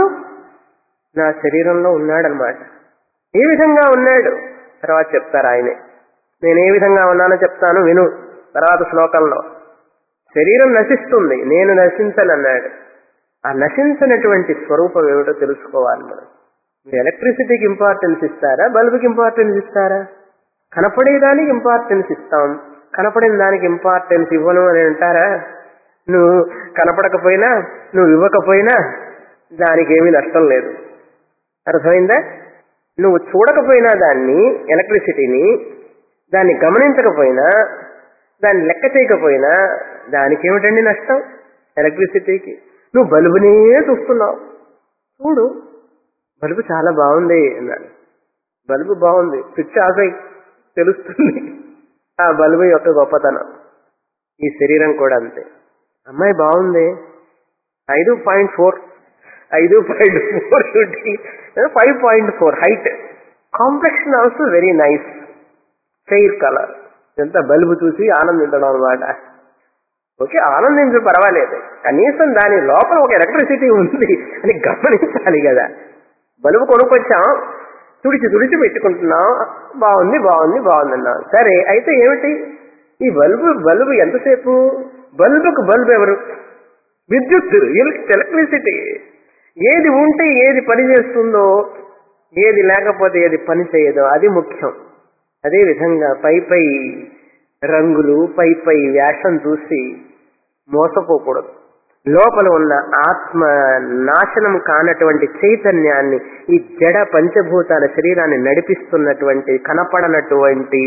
నా శరీరంలో ఉన్నాడనమాట ఏ విధంగా ఉన్నాడు తర్వాత చెప్తారు ఆయనే నేను ఏ విధంగా ఉన్నానో చెప్తాను విను తర్వాత శ్లోకంలో శరీరం నశిస్తుంది నేను నశించనన్నాడు ఆ నశించినటువంటి స్వరూపం ఏమిటో తెలుసుకోవాలి మనం మీరు ఎలక్ట్రిసిటీకి ఇంపార్టెన్స్ ఇస్తారా బల్బుకి ఇంపార్టెన్స్ ఇస్తారా కనపడేదానికి ఇంపార్టెన్స్ ఇస్తాం కనపడిన దానికి ఇంపార్టెన్స్ ఇవ్వను అని అంటారా నువ్వు కనపడకపోయినా నువ్వు ఇవ్వకపోయినా దానికి ఏమీ నష్టం లేదు అర్థమైందా నువ్వు చూడకపోయినా దాన్ని ఎలక్ట్రిసిటీని దాన్ని గమనించకపోయినా దాన్ని లెక్క చేయకపోయినా దానికి ఏమిటండి నష్టం ఎలక్ట్రిసిటీకి నువ్వు బల్బునే చూస్తున్నావు చూడు బల్బు చాలా బాగుంది అన్నాడు బల్బు బాగుంది స్విచ్ ఆఫ్ అయి తెలుస్తుంది ఆ బల్బు యొక్క గొప్పతనం ఈ శరీరం కూడా అంతే అమ్మాయి బాగుంది ఐదు పాయింట్ ఫోర్ ఐదు point four five point four height complexion also very nice fair colour ఎంత బల్బు చూసి ఆనందించడం అనమాట ఓకే ఆనందించు పర్వాలేదు కనీసం దాని లోపల ఒక ఎలక్ట్రిసిటీ ఉంది అని గమనించాలి కదా బల్బు కొనుక్కొచ్చాం తుడిచి తుడిచి పెట్టుకుంటున్నాం బాగుంది బాగుంది బాగుంది అన్నాం సరే అయితే ఏమిటి ఈ బల్బు బల్బు ఎంతసేపు బల్బుకు బల్బు ఎవరు విద్యుత్ ఎలక్ట్రిసిటీ ఏది ఉంటే ఏది పని చేస్తుందో ఏది లేకపోతే ఏది పని చేయదో అది ముఖ్యం అదే విధంగా పై పై రంగులు పై పై వేషం చూసి మోసపోకూడదు లోపల ఉన్న ఆత్మ నాశనం కానటువంటి చైతన్యాన్ని ఈ జడ పంచభూతాల శరీరాన్ని నడిపిస్తున్నటువంటి కనపడనటువంటి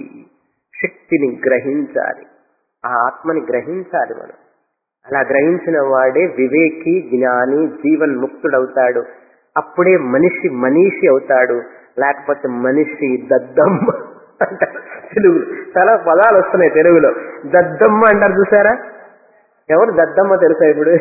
శక్తిని గ్రహించాలి ఆ ఆత్మని గ్రహించాలి మనం అలా గ్రహించిన వాడే వివేకి జ్ఞాని జీవన్ ముక్తుడవుతాడు అప్పుడే మనిషి మనీషి అవుతాడు లేకపోతే మనిషి దద్దమ్మ అంటారు తెలుగులో చాలా పదాలు వస్తున్నాయి తెలుగులో దద్దమ్మ అంటారు చూసారా ఎవరు దద్దమ్మ తెలుసా ఇప్పుడు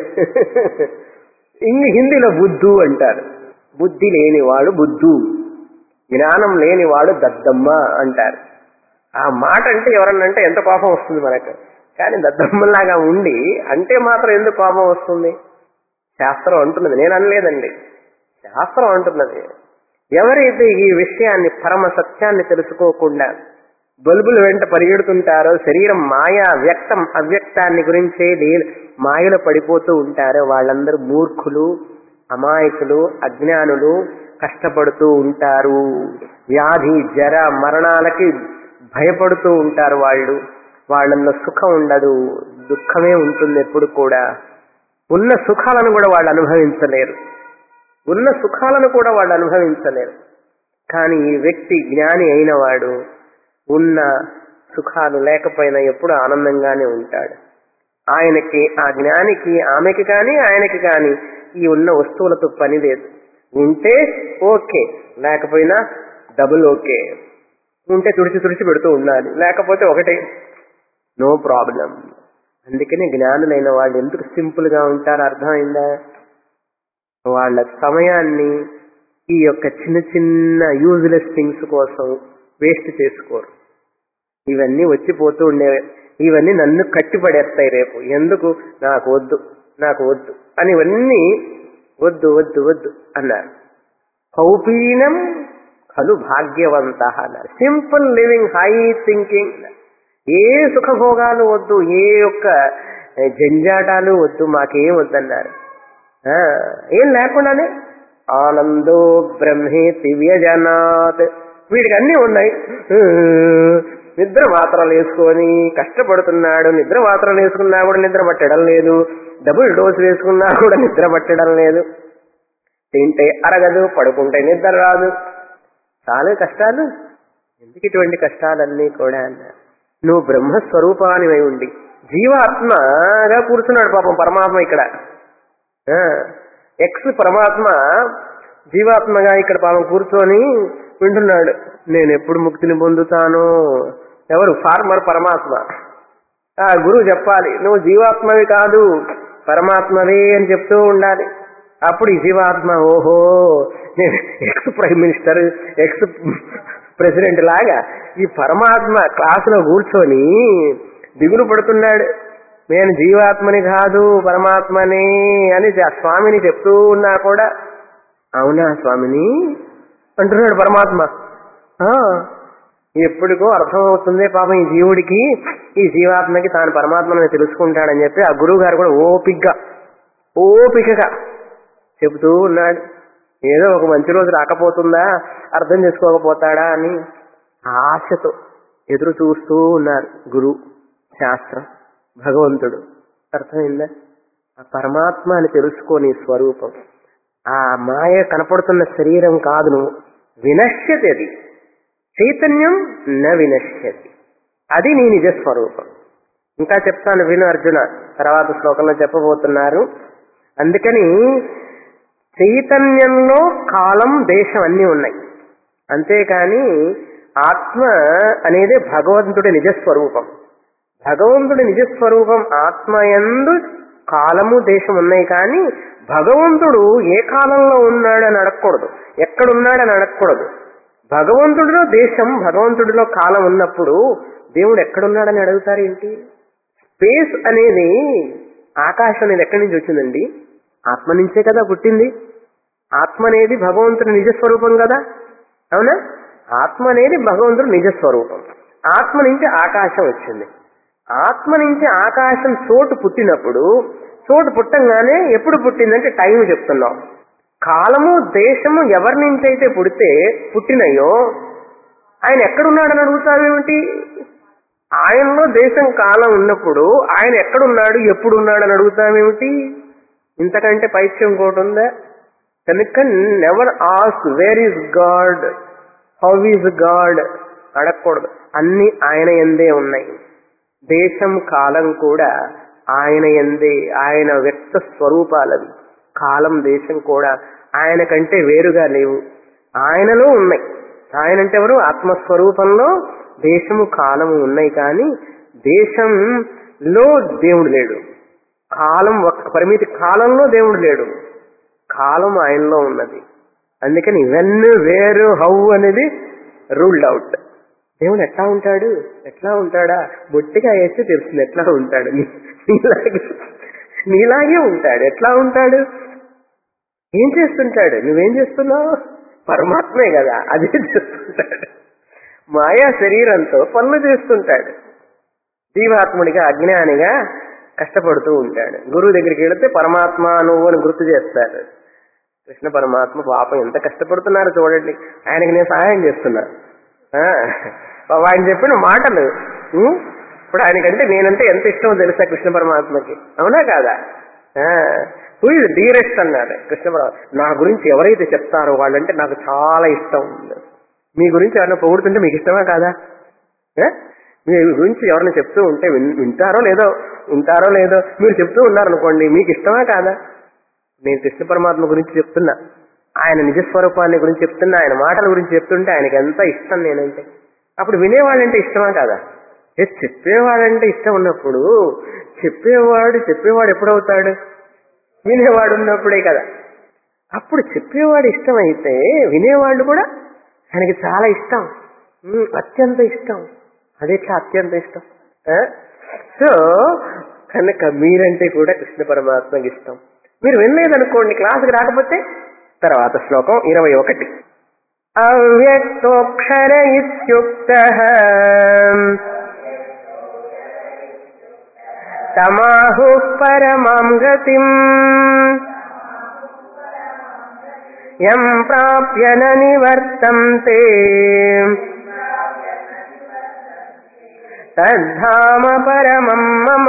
ఇంగ్ హిందీలో బుద్ధు అంటారు బుద్ధి లేనివాడు బుద్ధు జ్ఞానం లేనివాడు దద్దమ్మ అంటారు ఆ మాట అంటే ఎవరన్నా అంటే ఎంత కోపం వస్తుంది మనకు కానీ దద్దమ్మలాగా ఉండి అంటే మాత్రం ఎందుకు కోపం వస్తుంది శాస్త్రం అంటున్నది నేను అనలేదండి శాస్త్రం అంటున్నది ఎవరైతే ఈ విషయాన్ని పరమ సత్యాన్ని తెలుసుకోకుండా బల్బుల వెంట పరిగెడుతుంటారో శరీరం మాయా వ్యక్తం అవ్యక్తాన్ని గురించే లే- మాయలో పడిపోతూ ఉంటారో వాళ్ళందరూ మూర్ఖులు అమాయకులు అజ్ఞానులు కష్టపడుతూ ఉంటారు వ్యాధి జర మరణాలకి భయపడుతూ ఉంటారు వాళ్ళు వాళ్ళల్లో సుఖం ఉండదు దుఃఖమే ఉంటుంది ఎప్పుడు కూడా ఉన్న సుఖాలను కూడా వాళ్ళు అనుభవించలేరు ఉన్న సుఖాలను కూడా వాళ్ళు అనుభవించలేరు కానీ ఈ వ్యక్తి జ్ఞాని అయినవాడు ఉన్న సుఖాలు లేకపోయినా ఎప్పుడు ఆనందంగానే ఉంటాడు ఆయనకి ఆ జ్ఞానికి ఆమెకి కానీ ఆయనకి కానీ ఈ ఉన్న వస్తువులతో పని లేదు ఉంటే ఓకే లేకపోయినా డబుల్ ఓకే ఉంటే తుడిచి తుడిచి పెడుతూ ఉండాలి లేకపోతే ఒకటే నో ప్రాబ్లం అందుకని జ్ఞానులైన వాళ్ళు ఎందుకు సింపుల్ గా ఉంటారు అర్థమైందా వాళ్ళ సమయాన్ని ఈ యొక్క చిన్న చిన్న యూజ్లెస్ థింగ్స్ కోసం వేస్ట్ చేసుకోరు ఇవన్నీ వచ్చిపోతూ ఉండేవి ఇవన్నీ నన్ను కట్టిపడేస్తాయి రేపు ఎందుకు నాకు వద్దు నాకు వద్దు అని ఇవన్నీ వద్దు వద్దు వద్దు అన్నారు కౌపీనం కలు భాగ్యవంత అన్నారు సింపుల్ లివింగ్ హై థింకింగ్ ఏ సుఖభోగాలు వద్దు ఏ యొక్క జంజాటాలు వద్దు మాకేం వద్దన్నారు ఆ, ఏం లేకుండానే ఆనందో బ్రహ్మే దివ్యజనాత్ వీడికి అన్నీ ఉన్నాయి ఆ, నిద్ర మాత్రలు వేసుకొని కష్టపడుతున్నాడు నిద్ర మాత్రలు వేసుకున్నా కూడా నిద్ర పట్టడం లేదు డబుల్ డోస్ వేసుకున్నా కూడా నిద్ర పట్టడం లేదు తింటే అరగదు పడుకుంటే నిద్ర రాదు చాలా కష్టాలు ఎందుకు ఇటువంటి కష్టాలన్నీ కూడా అన్నారు నువ్వు బ్రహ్మస్వరూపానివై ఉండి జీవాత్మగా కూర్చున్నాడు పాపం పరమాత్మ ఇక్కడ ఆ, ఎక్స్ పరమాత్మ జీవాత్మగా ఇక్కడ పాపం కూర్చొని వింటున్నాడు నేను ఎప్పుడు ముక్తిని పొందుతాను ఎవరు ఫార్మర్ పరమాత్మ ఆ గురువు చెప్పాలి నువ్వు జీవాత్మవి కాదు పరమాత్మవే అని చెప్తూ ఉండాలి అప్పుడు ఈ జీవాత్మ ఓహో నేను ex prime minister ex president లాగా ఈ పరమాత్మ క్లాసులో కూర్చొని దిగులు పడుతున్నాడు నేను జీవాత్మని కాదు పరమాత్మనే అని ఆ స్వామిని చెప్తూ ఉన్నా కూడా అవునా స్వామిని అంటున్నాడు పరమాత్మ ఆ, ఎప్పటికో అర్థమవుతుంది పాపం ఈ జీవుడికి ఈ జీవాత్మకి తాను పరమాత్మని తెలుసుకుంటాడని చెప్పి ఆ గురువు గారు కూడా ఓపిగ్గా ఓపికగా చెబుతూ ఉన్నాడు ఏదో ఒక మంచి రోజు రాకపోతుందా అర్థం చేసుకోకపోతాడా అని ఆశతో ఎదురు చూస్తూ ఉన్నారు గురువు శాస్త్రం భగవంతుడు అర్థమైందా ఆ పరమాత్మ అని తెలుసుకోని స్వరూపం ఆ మాయ కనపడుతున్న శరీరం కాదు నువ్వు వినశ్యతి అది చైతన్యం న వినశ్యతి అది నీ నిజ స్వరూపం ఇంకా చెప్తాను విను అర్జున తర్వాత శ్లోకంలో చెప్పబోతున్నారు అందుకని చైతన్యంలో కాలం దేశం అన్నీ ఉన్నాయి అంతేకాని ఆత్మ అనేది భగవంతుడి నిజస్వరూపం భగవంతుడి నిజస్వరూపం ఆత్మయందు కాలము దేశం ఉన్నాయి కానీ భగవంతుడు ఏ కాలంలో ఉన్నాడని అడగకూడదు ఎక్కడున్నాడని అడగకూడదు భగవంతుడిలో దేశం భగవంతుడిలో కాలం ఉన్నప్పుడు దేవుడు ఎక్కడున్నాడని అడుగుతారు ఏంటి స్పేస్ అనేది ఆకాశం అనేది ఎక్కడి నుంచి వచ్చిందండి ఆత్మ నుంచే కదా పుట్టింది ఆత్మ అనేది భగవంతుడి నిజస్వరూపం కదా అవునా ఆత్మ అనేది భగవంతుడు నిజస్వరూపం ఆత్మ నుంచి ఆకాశం వచ్చింది ఆత్మ నుంచి ఆకాశం చోటు పుట్టినప్పుడు చోటు పుట్టంగానే ఎప్పుడు పుట్టిందంటే టైం చెప్తున్నాం కాలము దేశము ఎవరి నుంచి అయితే పుడితే పుట్టినయో ఆయన ఎక్కడున్నాడని అడుగుతావేమిటి ఆయనలో దేశం కాలం ఉన్నప్పుడు ఆయన ఎక్కడున్నాడు ఎప్పుడు ఉన్నాడని అడుగుతామేమిటి ఇంతకంటే పైత్యం ఇంకోటి ఉందా కనుక never ask where is God how is God అడగకూడదు అన్ని ఆయన ఎందే ఉన్నాయి దేశం కాలం కూడా ఆయన ఎందే ఆయన వ్యక్త స్వరూపాలవి కాలం దేశం కూడా ఆయన కంటే వేరుగా లేవు ఆయనలో ఉన్నాయి ఆయన అంటే ఎవరు ఆత్మస్వరూపంలో దేశము కాలము ఉన్నాయి కానీ దేశంలో దేవుడు లేడు కాలం ఒక పరిమితి కాలంలో దేవుడు లేడు కాలం ఆయనలో ఉన్నది అందుకని ఇవన్నీ వేరు హౌ అనేది రూల్డ్ అవుట్ దేవుడు ఎట్లా ఉంటాడు ఎట్లా ఉంటాడా బొట్టిగా వేస్తే తెలుస్తుంది ఎట్లా ఉంటాడు నీ- నీలాగే నీలాగే ఉంటాడు ఎట్లా ఉంటాడు ఏం చేస్తుంటాడు నువ్వేం చేస్తున్నావు పరమాత్మే కదా అదే చేస్తుంటాడు మాయా శరీరంతో పనులు చేస్తుంటాడు జీవాత్ముడిగా అజ్ఞానిగా కష్టపడుతూ ఉంటాడు గురువు దగ్గరికి వెళితే పరమాత్మ నువ్వు అని గుర్తు చేస్తారు కృష్ణ పరమాత్మ పాపం ఎంత కష్టపడుతున్నారో చూడండి ఆయనకి నేను సహాయం చేస్తున్నా ఆ, పాపం ఆయన చెప్పిన మాటలు ఉం? ఇప్పుడు ఆయనకంటే నేనంటే ఎంత ఇష్టమో తెలుసా కృష్ణ పరమాత్మకి అవునా కాదా హూ ఇస్ డీరెస్ట్ అన్నాడు కృష్ణ పరమాత్మ నా గురించి ఎవరైతే చెప్తారో వాళ్ళంటే నాకు చాలా ఇష్టం మీ గురించి ఎవరైనా పొగుడుతుంటే మీకు ఇష్టమా కాదా ఏ? మీ గురించి ఎవరైనా చెప్తూ ఉంటే విన్- వింటారో లేదో వింటారో లేదో మీరు చెప్తూ ఉన్నారనుకోండి మీకు ఇష్టమా కాదా నేను కృష్ణ పరమాత్మ గురించి చెప్తున్నా ఆయన నిజస్వరూపాన్ని గురించి చెప్తున్నా ఆయన మాటల గురించి చెప్తుంటే ఆయనకి ఎంత ఇష్టం నేనంటే అప్పుడు వినేవాడంటే ఇష్టమా కాదా ఏ చెప్పేవాడంటే ఇష్టం ఉన్నప్పుడు చెప్పేవాడు చెప్పేవాడు ఎప్పుడవుతాడు వినేవాడు ఉన్నప్పుడే కదా అప్పుడు చెప్పేవాడు ఇష్టం అయితే వినేవాళ్ళు కూడా ఆయనకి చాలా ఇష్టం ఉమ్, అత్యంత ఇష్టం అదే అత్యంత ఇష్టం ఆ? సో కనుక మీరంటే కూడా కృష్ణ పరమాత్మకి ఇష్టం మీరు వినలేదనుకోండి క్లాసుకి రాకపోతే తర్వాత శ్లోకం ఇరవై ఒకటి అవ్యక్తోక్షర ఇత్యుక్త తమాహు పరమాం గతిం యం ప్రాప్య న నివర్తంతే తద్ధామ పరమం మమ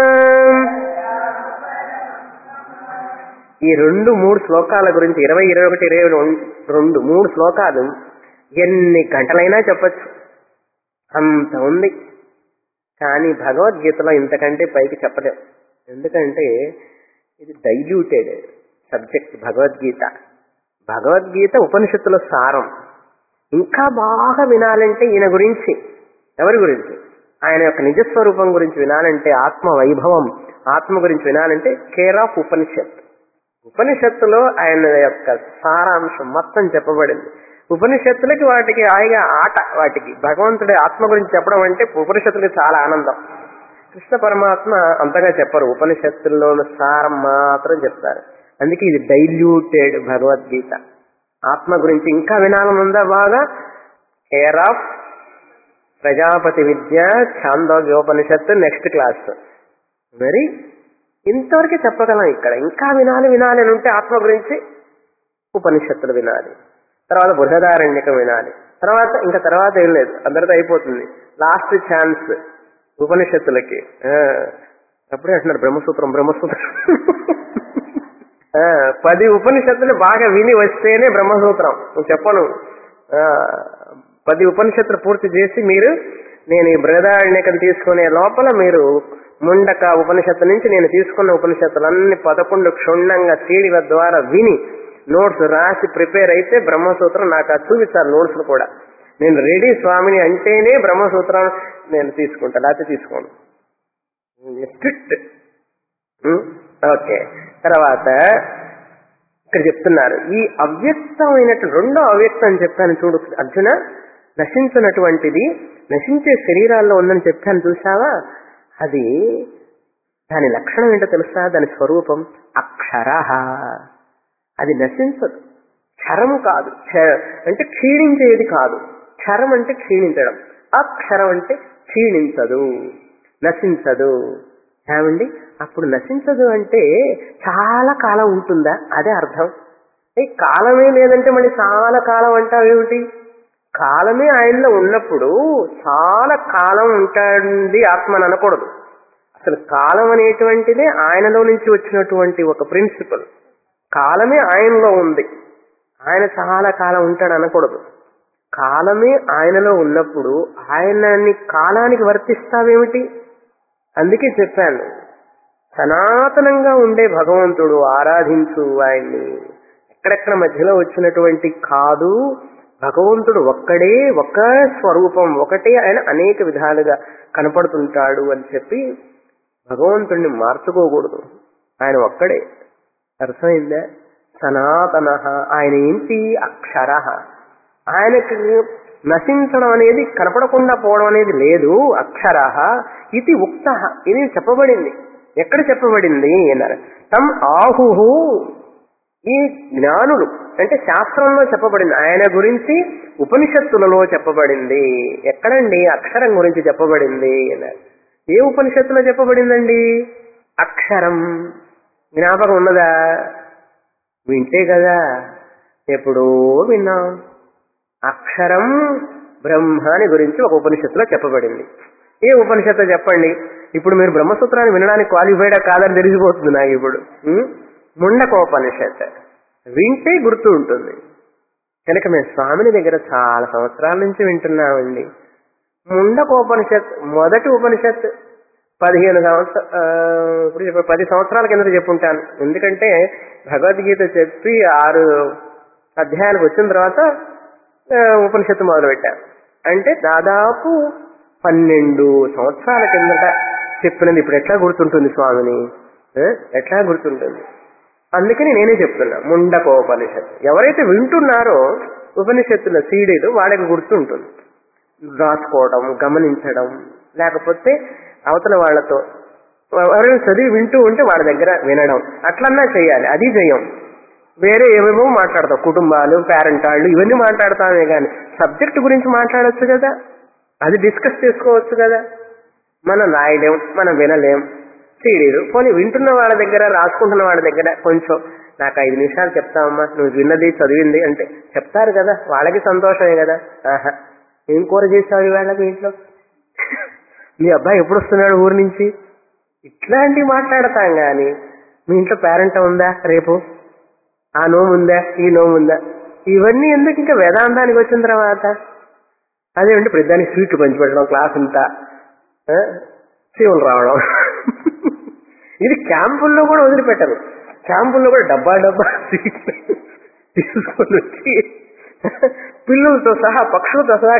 ఈ రెండు మూడు శ్లోకాల గురించి ఇరవై ఇరవై ఒకటి ఇరవై రెండు- రెండు మూడు శ్లోకాలు ఎన్ని గంటలైనా చెప్పచ్చు అంత ఉంది కానీ భగవద్గీతలో ఇంతకంటే పైకి చెప్పలేం ఎందుకంటే ఇది డైల్యూటెడ్ సబ్జెక్ట్ భగవద్గీత భగవద్గీత ఉపనిషత్తుల సారం ఇంకా బాగా వినాలంటే ఈయన గురించి ఎవరి గురించి ఆయన యొక్క నిజస్వరూపం గురించి వినాలంటే ఆత్మ వైభవం ఆత్మ గురించి వినాలంటే కేర్ ఆఫ్ ఉపనిషత్ ఉపనిషత్తులో ఆయన యొక్క సారాంశం మొత్తం చెప్పబడింది ఉపనిషత్తులకి వాటికి హాయిగా ఆట వాటికి భగవంతుడి ఆత్మ గురించి చెప్పడం అంటే ఉపనిషత్తులకి చాలా ఆనందం కృష్ణ పరమాత్మ అంతగా చెప్పరు ఉపనిషత్తుల్లోని సారం మాత్రం చెప్తారు అందుకే ఇది డైల్యూటెడ్ భగవద్గీత ఆత్మ గురించి ఇంకా వినాలనుందా బాగా కేర్ ఆఫ్ ప్రజాపతి విద్య ఛాందోగ్యోపనిషత్తు నెక్స్ట్ క్లాస్ మరి ఇంతవరకు చెప్పగలం ఇక్కడ ఇంకా వినాలి వినాలి అని ఉంటే ఆత్మ గురించి ఉపనిషత్తులు వినాలి తర్వాత బృహదారణ్యకం వినాలి తర్వాత ఇంకా తర్వాత ఏం లేదు అందరితో అయిపోతుంది లాస్ట్ ఛాన్స్ ఉపనిషత్తులకి ఆ, అప్పుడే అంటున్నారు బ్రహ్మసూత్రం బ్రహ్మసూత్రం ఆ, పది ఉపనిషత్తులు బాగా విని వస్తేనే బ్రహ్మసూత్రం నేను చెప్పను ఆ, పది ఉపనిషత్తులు పూర్తి చేసి మీరు నేను ఈ బృహదారణ్యకం తీసుకునే లోపల మీరు ముండక ఉపనిషత్తు నుంచి నేను తీసుకున్న ఉపనిషత్తులన్నీ పదకొండు క్షుణ్ణంగా సీడీల ద్వారా విని నోట్స్ రాసి ప్రిపేర్ అయితే బ్రహ్మసూత్రం నాకు అది చూపించాలి నోట్స్ కూడా నేను రెడీ స్వామిని అంటేనే బ్రహ్మసూత్రం నేను తీసుకుంటా లేకపోతే తీసుకోను స్ట్రిక్ట్ ఓకే తర్వాత ఇక్కడ చెప్తున్నారు ఈ అవ్యక్తమైనట్టు రెండో అవ్యక్తం అని చెప్పాను చూడు అర్జున నశించినటువంటిది నశించే శరీరాల్లో ఉందని చెప్పాను చూసావా అది దాని లక్షణం ఏంటో తెలుసా దాని స్వరూపం అక్షర అది నశించదు క్షరం కాదు క్ష- అంటే క్షీణించేది కాదు క్షరం అంటే క్షీణించడం అక్షరం అంటే క్షీణించదు నశించదు ఏమండి అప్పుడు నశించదు అంటే చాలా కాలం ఉంటుందా అదే అర్థం ఏ కాలమే లేదంటే మళ్ళీ చాలా కాలం అంటావేమిటి కాలమే ఆయనలో ఉన్నప్పుడు చాలా కాలం ఉంటుంది ఆత్మ అని అనకూడదు అసలు కాలం అనేటువంటిదే ఆయనలో నుంచి వచ్చినటువంటి ఒక ప్రిన్సిపల్ కాలమే ఆయనలో ఉంది ఆయన చాలా కాలం ఉంటాడు అనకూడదు కాలమే ఆయనలో ఉన్నప్పుడు ఆయనని కాలానికి వర్తిస్తావేమిటి అందుకే చెప్పాను సనాతనంగా ఉండే భగవంతుడు ఆరాధించు ఆయన్ని ఎక్కడెక్కడ మధ్యలో వచ్చినటువంటి కాదు భగవంతుడు ఒక్కడే ఒక్క స్వరూపం ఒకటే ఆయన అనేక విధాలుగా కనపడుతుంటాడు అని చెప్పి భగవంతుణ్ణి మార్చుకోకూడదు ఆయన ఒక్కడే అర్థమైందా సనాతన ఆయన ఏంటి అక్షర ఆయనకి నశించడం అనేది కనపడకుండా పోవడం అనేది లేదు అక్షర ఇది ఉక్త ఇది చెప్పబడింది ఎక్కడ చెప్పబడింది అన్నారు తమ్ ఆహుహు ఈ జ్ఞానులు అంటే శాస్త్రంలో చెప్పబడింది ఆయన గురించి ఉపనిషత్తులలో చెప్పబడింది ఎక్కడండి అక్షరం గురించి చెప్పబడింది అన్నారు ఏ ఉపనిషత్తులో చెప్పబడిందండి అక్షరం జ్ఞాపకం ఉన్నదా వింటే కదా ఎప్పుడో విన్నాం అక్షరం బ్రహ్మాని గురించి ఒక ఉపనిషత్తులో చెప్పబడింది ఏ ఉపనిషత్తు చెప్పండి ఇప్పుడు మీరు బ్రహ్మసూత్రాన్ని వినడానికి క్వాలిఫైడా కాదని తెలిసిపోతుంది నాకు ఇప్పుడు ఉం? ముండకోపనిషత్ వింటే గుర్తు ఉంటుంది కనుక మేము స్వామిని దగ్గర చాలా సంవత్సరాల నుంచి వింటున్నామండి ముండకోపనిషత్ మొదటి ఉపనిషత్ పదిహేను సంవత్సర ఆ, ఇప్పుడు చెప్ప పది సంవత్సరాల కిందట చెప్పుంటాను ఎందుకంటే భగవద్గీత చెప్పి ఆరు అధ్యాయాలకు వచ్చిన తర్వాత ఆ, ఉపనిషత్తు మొదలుపెట్టాను అంటే దాదాపు పన్నెండు సంవత్సరాల కిందట చెప్పినది ఇప్పుడు ఎట్లా గుర్తుంటుంది స్వామిని ఆ? ఎట్లా గుర్తుంటుంది అందుకని నేనే చెప్తున్నా ముండకోపనిషత్తు ఎవరైతే వింటున్నారో ఉపనిషత్తుల సీడీలు వాళ్ళకి గుర్తుంటుంది రాసుకోవడం గమనించడం లేకపోతే అవతల వాళ్ళతో ఎవరైనా చదివి వింటూ ఉంటే వాళ్ళ దగ్గర వినడం అట్లన్నా చేయాలి అది చేయం వేరే ఏమేమో మాట్లాడతాం కుటుంబాలు పేరెంట్ వాళ్ళు ఇవన్నీ మాట్లాడతామే కానీ సబ్జెక్ట్ గురించి మాట్లాడొచ్చు కదా అది డిస్కస్ చేసుకోవచ్చు కదా మనం రాయలేం మనం వినలేం సీడీలు పోనీ వింటున్న వాళ్ళ దగ్గర రాసుకుంటున్న వాళ్ళ దగ్గర కొంచెం నాకు ఐదు నిమిషాలు చెప్తామమ్మా నువ్వు విన్నది చదివింది అంటే చెప్తారు కదా వాళ్ళకి సంతోషమే కదా ఆహా ఏం కూర చేసావు ఇవాళ మీ ఇంట్లో మీ అబ్బాయి ఎప్పుడు వస్తున్నాడు ఊరి నుంచి ఇట్లాంటివి మాట్లాడతాం గాని మీ ఇంట్లో పేరెంట్ ఉందా రేపు ఆ నోము ఉందా ఈ నోము ఉందా ఇవన్నీ ఎందుకు ఇంకా వేదాంతానికి వచ్చిన తర్వాత అదేంటి ప్రతిదానికి స్వీట్లు పంచిపెట్టడం క్లాస్ అంతా ఆ, శివులు రావడం ఇది క్యాంపుల్లో కూడా వదిలిపెట్టరు క్యాంపుల్లో కూడా డబ్బా డబ్బా స్వీట్లు తీసుకొని వచ్చి పిల్లలతో సహా పక్షులతో సహా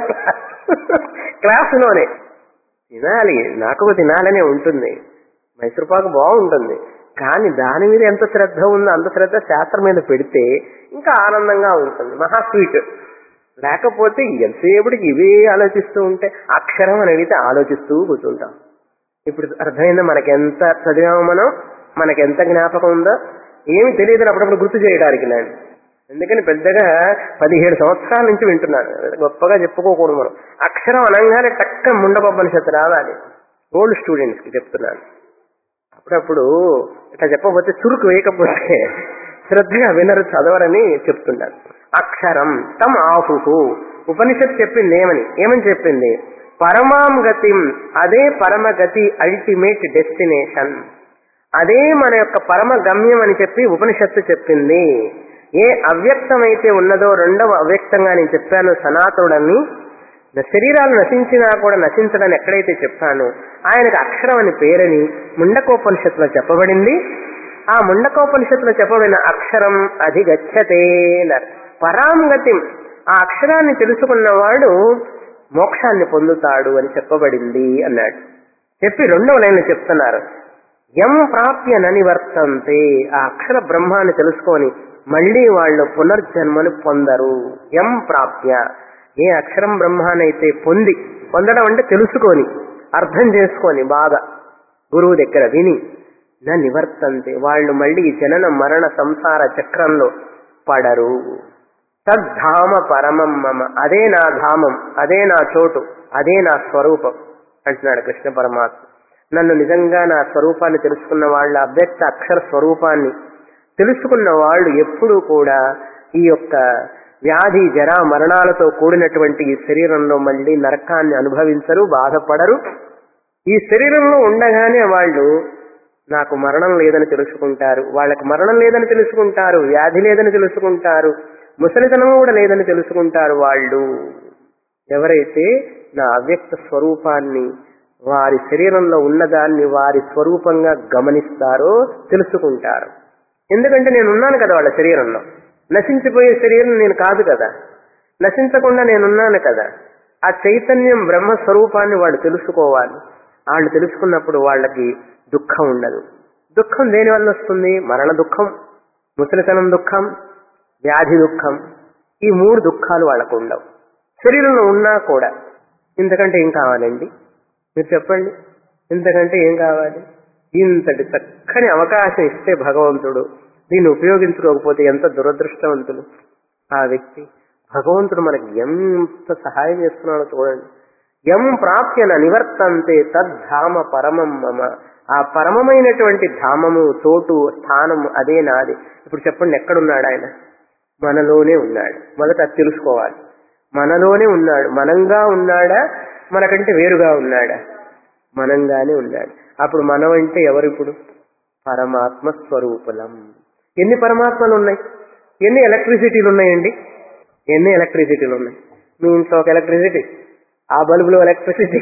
క్లాసులోనే తినాలి నాకు తినాలనే ఉంటుంది మైసూర్పాకు బాగుంటుంది కానీ దాని మీద ఎంత శ్రద్ధ ఉందో అంత శ్రద్ధ శాస్త్రం మీద పెడితే ఇంకా ఆనందంగా ఉంటుంది మహా స్వీట్ లేకపోతే ఎంతసేపటికి ఇవే ఆలోచిస్తూ ఉంటే అక్షరం అని అడిగితే ఆలోచిస్తూ కూర్చుంటాం ఇప్పుడు అర్థమైందా మనకెంత చదివామో మనం మనకెంత జ్ఞాపకం ఉందో ఏమి తెలియదు అప్పుడప్పుడు గుర్తు చేయడానికి నేను ఎందుకని పెద్దగా పదిహేడు సంవత్సరాల నుంచి వింటున్నాను గొప్పగా చెప్పుకోకూడదు మనం అక్షరం అనగానే టక్క ముండపనిషత్తు రావాలి ఓల్డ్ స్టూడెంట్స్ కి చెప్తున్నాను అప్పుడప్పుడు ఇట్లా చెప్పకపోతే చురుకు వేయకపోతే శ్రద్ధగా వినరు చదవరని చెప్తున్నారు అక్షరం తమ్ ఆహుహు ఉపనిషత్ చెప్పింది ఏమని ఏమని చెప్పింది పరమాం గతిం అదే పరమగతి అల్టిమేట్ డెస్టినేషన్ అదే మన యొక్క పరమ గమ్యం అని చెప్పి ఉపనిషత్తు చెప్పింది ఏ అవ్యక్తమైతే ఉన్నదో రెండవ అవ్యక్తంగా నేను చెప్పాను సనాతనుడని నా శరీరాలు నశించినా కూడా నశించడని ఎక్కడైతే చెప్పానో ఆయనకు అక్షరం అని పేరని ముండకోపనిషత్తులో చెప్పబడింది ఆ ముండకోపనిషత్తులో చెప్పబడిన అక్షరం అధిగచ్చతే అన్నారు పరాంగతి ఆ అక్షరాన్ని తెలుసుకున్నవాడు మోక్షాన్ని పొందుతాడు అని చెప్పబడింది అన్నాడు చెప్పి రెండవ లైన్లో చెప్తున్నారు ఎం ప్రాప్య ననివర్తంతే ఆ అక్షర బ్రహ్మాన్ని తెలుసుకొని మళ్ళీ వాళ్ళు పునర్జన్మను పొందరు ఎం ప్రాప్య ఏ అక్షరం బ్రహ్మానైతే పొంది పొందడం అంటే తెలుసుకొని అర్థం చేసుకొని బాగా గురువు దగ్గర విని నా నివర్తంతే వాళ్ళు మళ్ళీ జనన మరణ సంసార చక్రంలో పడరు తద్ధామ పరమం మమ అదే నా ధామం అదే నా చోటు అదే నా స్వరూపం అంటున్నాడు కృష్ణ పరమాత్మ నన్ను నిజంగా నా స్వరూపాన్ని తెలుసుకున్న వాళ్ళ అవ్యక్త అక్షర స్వరూపాన్ని తెలుసుకున్న వాళ్ళు ఎప్పుడూ కూడా ఈ యొక్క వ్యాధి జర మరణాలతో కూడినటువంటి ఈ శరీరంలో మళ్ళీ నరకాన్ని అనుభవించరు బాధపడరు ఈ శరీరంలో ఉండగానే వాళ్ళు నాకు మరణం లేదని తెలుసుకుంటారు వాళ్ళకి మరణం లేదని తెలుసుకుంటారు వ్యాధి లేదని తెలుసుకుంటారు ముసలితనం కూడా లేదని తెలుసుకుంటారు వాళ్ళు ఎవరైతే నా అవ్యక్త స్వరూపాన్ని వారి శరీరంలో ఉన్నదాన్ని వారి స్వరూపంగా గమనిస్తారో తెలుసుకుంటారు ఎందుకంటే నేను ఉన్నాను కదా వాళ్ళ శరీరంలో నశించిపోయే శరీరం నేను కాదు కదా నశించకుండా నేనున్నాను కదా ఆ చైతన్యం బ్రహ్మ స్వరూపాన్ని వాళ్ళు తెలుసుకోవాలి వాళ్ళు తెలుసుకున్నప్పుడు వాళ్ళకి దుఃఖం ఉండదు దుఃఖం దేని వల్ల వస్తుంది మరణ దుఃఖం ముసలితనం దుఃఖం వ్యాధి దుఃఖం ఈ మూడు దుఃఖాలు వాళ్ళకు ఉండవు శరీరంలో ఉన్నా కూడా ఇంతకంటే ఏం కావాలండి మీరు చెప్పండి ఇంతకంటే ఏం కావాలి ఇంతటి చక్కని అవకాశం ఇస్తే భగవంతుడు దీన్ని ఉపయోగించుకోకపోతే ఎంత దురదృష్టవంతులు ఆ వ్యక్తి భగవంతుడు మనకి ఎంత సహాయం చేస్తున్నాడో చూడండి ఎం ప్రాప్యన నివర్తంతే తద్ధామ పరమం మమ ఆ పరమమైనటువంటి ధామము చోటు స్థానం అదే నాది ఇప్పుడు చెప్పండి ఎక్కడున్నాడు ఆయన మనలోనే ఉన్నాడు మొదట అది తెలుసుకోవాలి మనలోనే ఉన్నాడు మనంగా ఉన్నాడా మనకంటే వేరుగా ఉన్నాడా మనంగానే ఉన్నాడు అప్పుడు మనం అంటే ఎవరు ఇప్పుడు పరమాత్మ స్వరూపులం ఎన్ని పరమాత్మలు ఉన్నాయి ఎన్ని ఎలక్ట్రిసిటీలు ఉన్నాయండి ఎన్ని ఎలక్ట్రిసిటీలు ఉన్నాయి మీ ఇంట్లో ఒక ఎలక్ట్రిసిటీ ఆ బల్బులో ఎలక్ట్రిసిటీ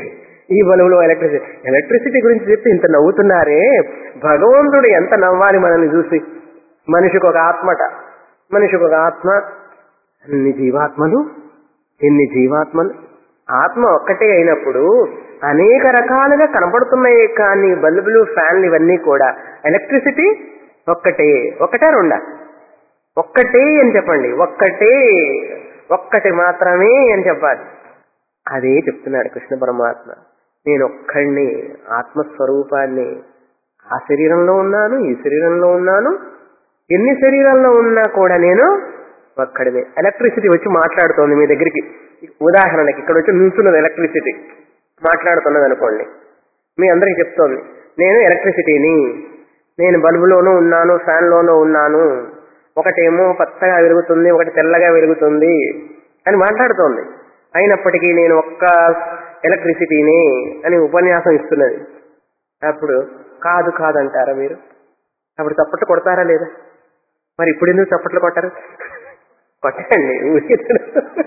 ఈ బల్బులో ఎలక్ట్రిసిటీ ఎలక్ట్రిసిటీ గురించి చెప్తే ఇంత నవ్వుతున్నారే భగవంతుడు ఎంత నవ్వాలి మనల్ని చూసి మనిషికి ఒక ఆత్మట మనిషికి ఒక ఆత్మ అన్ని జీవాత్మలు ఎన్ని జీవాత్మలు ఆత్మ ఒక్కటే అయినప్పుడు అనేక రకాలుగా కనపడుతున్నాయి కానీ బల్బులు ఫ్యాన్లు ఇవన్నీ కూడా ఎలక్ట్రిసిటీ ఒక్కటే ఒక్కటే రెండా ఒక్కటే అని చెప్పండి ఒక్కటే ఒక్కటి మాత్రమే అని చెప్పాలి అదే చెప్తున్నాడు కృష్ణ పరమాత్మ నేను ఒక్కడిని ఆత్మస్వరూపాన్ని ఆ శరీరంలో ఉన్నాను ఈ శరీరంలో ఉన్నాను ఎన్ని శరీరాల్లో ఉన్నా కూడా నేను ఒక్కడినే ఎలక్ట్రిసిటీ వచ్చి మాట్లాడుతోంది మీ దగ్గరికి ఉదాహరణకి ఇక్కడ వచ్చి నిల్చున్నది ఎలక్ట్రిసిటీ మాట్లాడుతున్నది అనుకోండి మీ అందరికి చెప్తోంది నేను ఎలక్ట్రిసిటీని నేను బల్బులోనూ ఉన్నాను ఫ్యాన్లోనూ ఉన్నాను ఒకటేమో పచ్చగా వెలుగుతుంది ఒకటి తెల్లగా వెలుగుతుంది అని మాట్లాడుతోంది అయినప్పటికీ నేను ఒక్క ఎలక్ట్రిసిటీని అని ఉపన్యాసం ఇస్తున్నది అప్పుడు కాదు కాదంటారా మీరు అప్పుడు చప్పట్లు కొడతారా లేదా మరి ఇప్పుడు ఎందుకు చప్పట్లు కొట్టారు కొట్టండి ఊరికే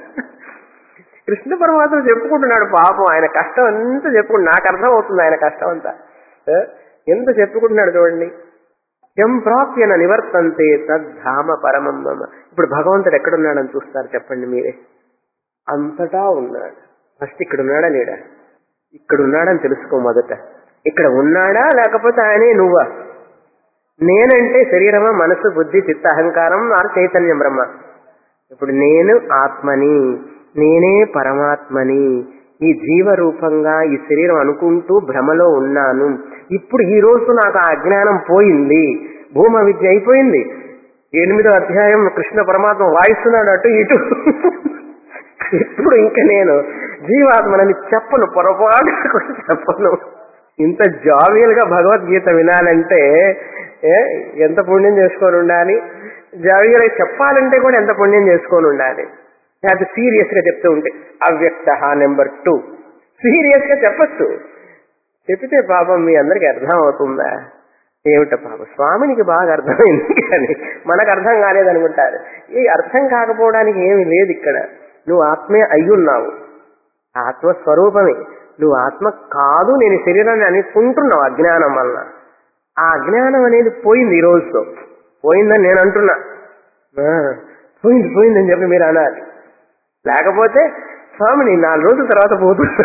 కృష్ణ పరమాత్మ చెప్పుకుంటున్నాడు పాపం ఆయన కష్టం అంతా చెప్పుకుంటు నాకు అర్థం అవుతుంది ఆయన కష్టం అంతా ఆ? ఎంత చెప్పుకుంటున్నాడు చూడండి ఎం ప్రాప్యన నివర్తంతే తద్ధామ పరమం మమ ఇప్పుడు భగవంతుడు ఎక్కడున్నాడని చూస్తారు చెప్పండి మీరే అంతటా ఉన్నాడు ఫస్ట్ ఇక్కడ ఉన్నాడా లేడా ఇక్కడ ఉన్నాడని తెలుసుకో మొదట ఇక్కడ ఉన్నాడా లేకపోతే ఆయనే నువ్వా నేనంటే శరీరమా మనసు బుద్ధి చిత్త అహంకారం ఆరు చైతన్యం బ్రహ్మ ఇప్పుడు నేను ఆత్మని నేనే పరమాత్మని ఈ జీవ రూపంగా ఈ శరీరం అనుకుంటూ భ్రమలో ఉన్నాను ఇప్పుడు ఈ రోజు నాకు ఆ అజ్ఞానం పోయింది భూమ విద్య అయిపోయింది ఎనిమిదో అధ్యాయం కృష్ణ పరమాత్మ వాయిస్తున్నాడు అటు ఇటు ఇప్పుడు ఇంకా నేను జీవాత్మనని చెప్పను పొరపాటు కూడా చెప్పను ఇంత జావియల్ గా భగవద్గీత వినాలంటే ఏ, ఎంత పుణ్యం చేసుకొని ఉండాలి జావియల్ గా చెప్పాలంటే కూడా ఎంత పుణ్యం చేసుకొని ఉండాలి లేకపోతే సీరియస్ గా చెప్తూ ఉంటే అవ్యక్త నెంబర్ టూ సీరియస్ గా చెప్పచ్చు చెప్తే పాపం మీ అందరికి అర్థం అవుతుందా ఏమిట పాపం స్వామినికి బాగా అర్థమైంది కానీ మనకు అర్థం కాలేదనుకుంటారు ఈ అర్థం కాకపోవడానికి ఏమి లేదు ఇక్కడ నువ్వు ఆత్మే అయ్యున్నావు ఆత్మస్వరూపమే నువ్వు ఆత్మ కాదు నేను ఈ శరీరాన్ని అనుకుంటున్నావు అజ్ఞానం వలన ఆ అజ్ఞానం అనేది పోయింది ఈ రోజుతో పోయిందని నేను అంటున్నా ఆ, పోయింది పోయిందని చెప్పి మీరు అనాలి లేకపోతే స్వామి నేను నాలుగు రోజుల తర్వాత పోతున్నా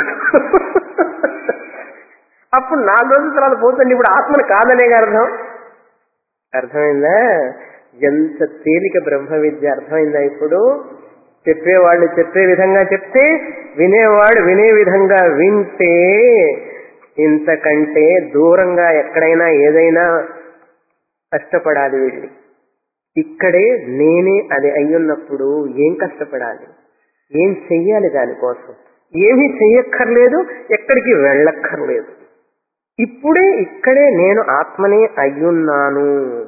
అప్పుడు నాలుగు రోజుల తర్వాత పోతుంది ఇప్పుడు ఆత్మను కాదనేగా అర్థం అర్థమైందా ఎంత తేలిక బ్రహ్మ విద్య అర్థమైందా ఇప్పుడు చెప్పేవాళ్ళు చెప్పే విధంగా చెప్తే వినేవాడు వినే విధంగా వింటే ఇంతకంటే దూరంగా ఎక్కడైనా ఏదైనా కష్టపడాలి వెళ్ళి ఇక్కడే నేనే అది అయ్యున్నప్పుడు ఏం కష్టపడాలి ఏం చెయ్యాలి దానికోసం ఏమీ చెయ్యక్కర్లేదు ఎక్కడికి వెళ్ళక్కర్లేదు ఇప్పుడే ఇక్కడే నేను ఆత్మనే అయ్యున్నాను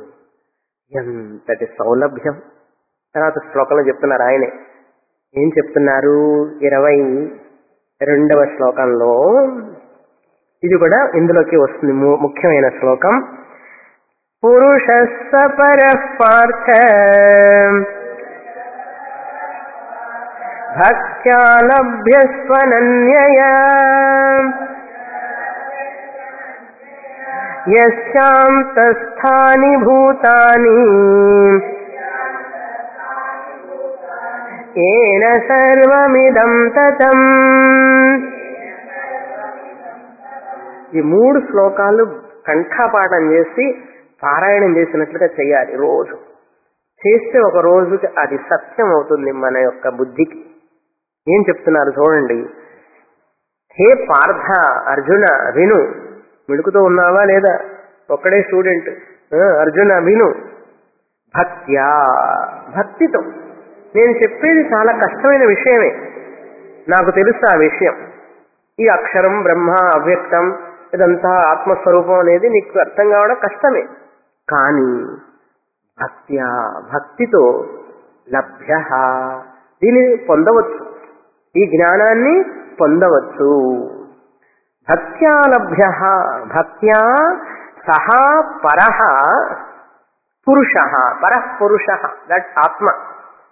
ఎంతటి సౌలభ్యం తర్వాత శ్లోకంలో చెప్తున్నారు ఆయనే ఏం చెప్తున్నారు ఇరవై రెండవ శ్లోకంలో ఇది కూడా ఇందులోకి వస్తుంది ము- ముఖ్యమైన శ్లోకం పురుష సపర పార్థ భక్త్యాలభ్యస్వనన్యయా యశాంతస్థాని భూతాని ఏన సర్వమిదం తతం ఈ మూడు శ్లోకాలు కంఠపాఠం చేసి పారాయణం చేసినట్లుగా చేయాలి రోజు చేస్తే ఒక రోజుకి అది సత్యం అవుతుంది మన యొక్క బుద్ధికి ఏం చెప్తున్నారు చూడండి హే పార్థ అర్జున విను మిడుకుతో ఉన్నావా లేదా ఒక్కడే స్టూడెంట్ ఆ, అర్జున విను భక్త్యా భక్తితో నేను చెప్పేది చాలా కష్టమైన విషయమే నాకు తెలుసు ఆ విషయం ఈ అక్షరం బ్రహ్మ అవ్యక్తం ఇదంతా ఆత్మస్వరూపం అనేది నీకు అర్థం కావడం కష్టమే కానీ భక్త్యా భక్తితో లభ్య దీనిని పొందవచ్చు ఈ జ్ఞానాన్ని పొందవచ్చు భక్త్యా లభ్య భక్త్యా సహా పరః పురుష పరః పురుష దట్ ఆత్మ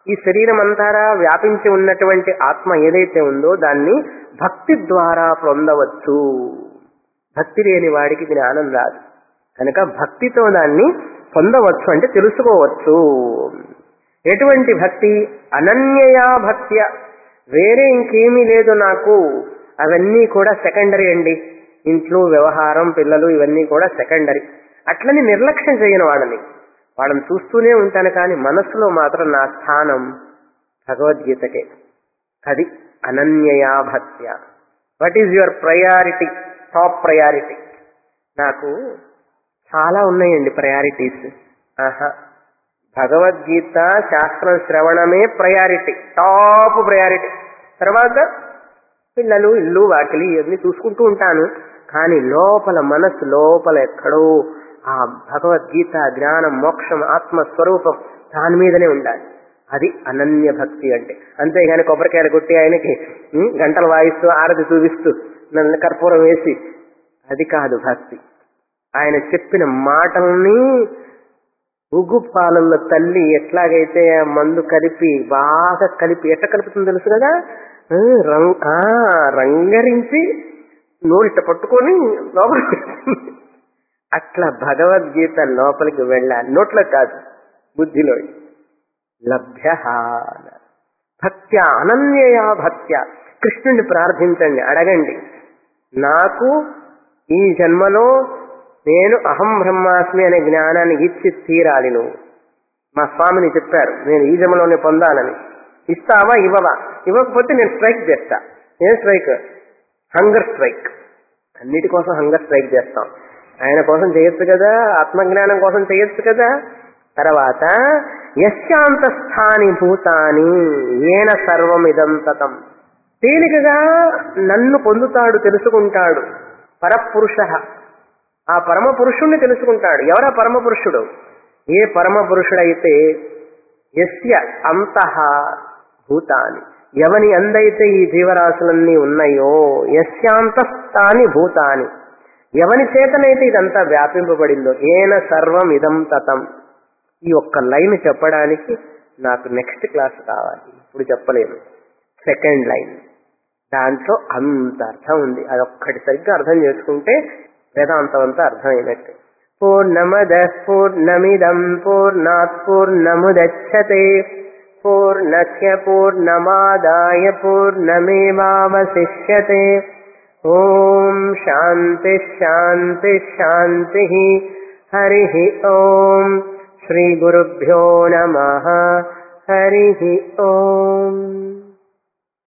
ఈ శరీరం అంతారా వ్యాపించి ఉన్నటువంటి ఆత్మ ఏదైతే ఉందో దాన్ని భక్తి ద్వారా పొందవచ్చు భక్తి లేని వాడికి జ్ఞానం రాదు కనుక భక్తితో దాన్ని పొందవచ్చు అంటే తెలుసుకోవచ్చు ఎటువంటి భక్తి అనన్యయా భక్త్య వేరే ఇంకేమీ లేదు నాకు అవన్నీ కూడా సెకండరీ అండి ఇంట్లో వ్యవహారం పిల్లలు ఇవన్నీ కూడా సెకండరీ అట్లని నిర్లక్ష్యం చేయను వాళ్ళని వాళ్ళని చూస్తూనే ఉంటాను కానీ మనస్సులో మాత్రం నా స్థానం భగవద్గీతకే అది అనన్యయా భక్త్య what is your priority top priority నాకు చాలా ఉన్నాయండి ప్రయారిటీస్ ఆహా భగవద్గీత శాస్త్రం శ్రవణమే ప్రయారిటీ టాప్ ప్రయారిటీ తర్వాత పిల్లలు ఇల్లు వాకిలి ఇవన్నీ చూసుకుంటూ ఉంటాను కానీ లోపల మనస్సు లోపల ఎక్కడో ఆ భగవద్గీత జ్ఞానం మోక్షం ఆత్మస్వరూపం దాని మీదనే ఉండాలి అది అనన్య భక్తి అంటే అంతేగాని కొబ్బరికాయలు కొట్టి ఆయనకి ఉం, గంటలు వాయిస్తూ ఆరతి చూపిస్తూ నన్ను కర్పూరం వేసి అది కాదు భక్తి ఆయన చెప్పిన మాటల్ని ఉగ్గు పాలల్లో తల్లి ఎట్లాగైతే ఆ మందు కలిపి బాగా కలిపి ఎట్లా కలుపుతుందో తెలుసు కదా ఆ, రం- ఆ, రంగరించి నోరిట పట్టుకొని లోపలికి పెడుతుంది. అట్లా భగవద్గీత లోపలికి వెళ్ళాలి నోట్లో కాదు బుద్ధిలో లభ్య భక్త్య అనన్యయా భక్త్య కృష్ణుని ప్రార్థించండి అడగండి నాకు ఈ జన్మలో నేను అహం బ్రహ్మాస్మి అనే జ్ఞానాన్ని ఇచ్చి తీరాలి నువ్వు మా స్వామిని చెప్పారు నేను ఈ జన్మలోనే పొందాలని ఇస్తావా ఇవ్వవా ఇవ్వకపోతే నేను స్ట్రైక్ చేస్తా ఏం స్ట్రైక్ హంగర్ స్ట్రైక్ అన్నిటి కోసం హంగర్ స్ట్రైక్ చేస్తాం ఆయన కోసం చేయొచ్చు కదా ఆత్మజ్ఞానం కోసం చేయొచ్చు కదా తర్వాత యశాంతస్థాని భూతాని ఏన సర్వం ఇదం తతం తేలికగా నన్ను పొందుతాడు తెలుసుకుంటాడు పరపురుష ఆ పరమ పురుషుణ్ణి తెలుసుకుంటాడు ఎవరా పరమ పురుషుడు ఏ పరమ పురుషుడైతే యస్య అంతః భూతాని ఎవని అందైతే ఈ జీవరాశులన్నీ ఉన్నాయో యస్యాంతస్థాని భూతాని ఎవని చేతనైతే ఇదంతా వ్యాపింపబడిందో ఏన సర్వం ఇదం తతం ఈ ఒక్క లైన్ చెప్పడానికి నాకు నెక్స్ట్ క్లాస్ కావాలి ఇప్పుడు చెప్పలేను సెకండ్ లైన్ దాంట్లో అంత అర్థం ఉంది అదొక్కటి సరిగ్గా అర్థం చేసుకుంటే వేదాంతం అంతా అర్థమైనట్టు పూర్ణమద పూర్ణమిదం పూర్ణాత్ పూర్ణముదచ్చతే పూర్ణస్య పూర్ణమాదాయ పూర్ణమేవావశిష్యతే ఓం శాంతి శాంతి శాంతి హరి ఓం శ్రీ గురుభ్యో నమ హరి ఓం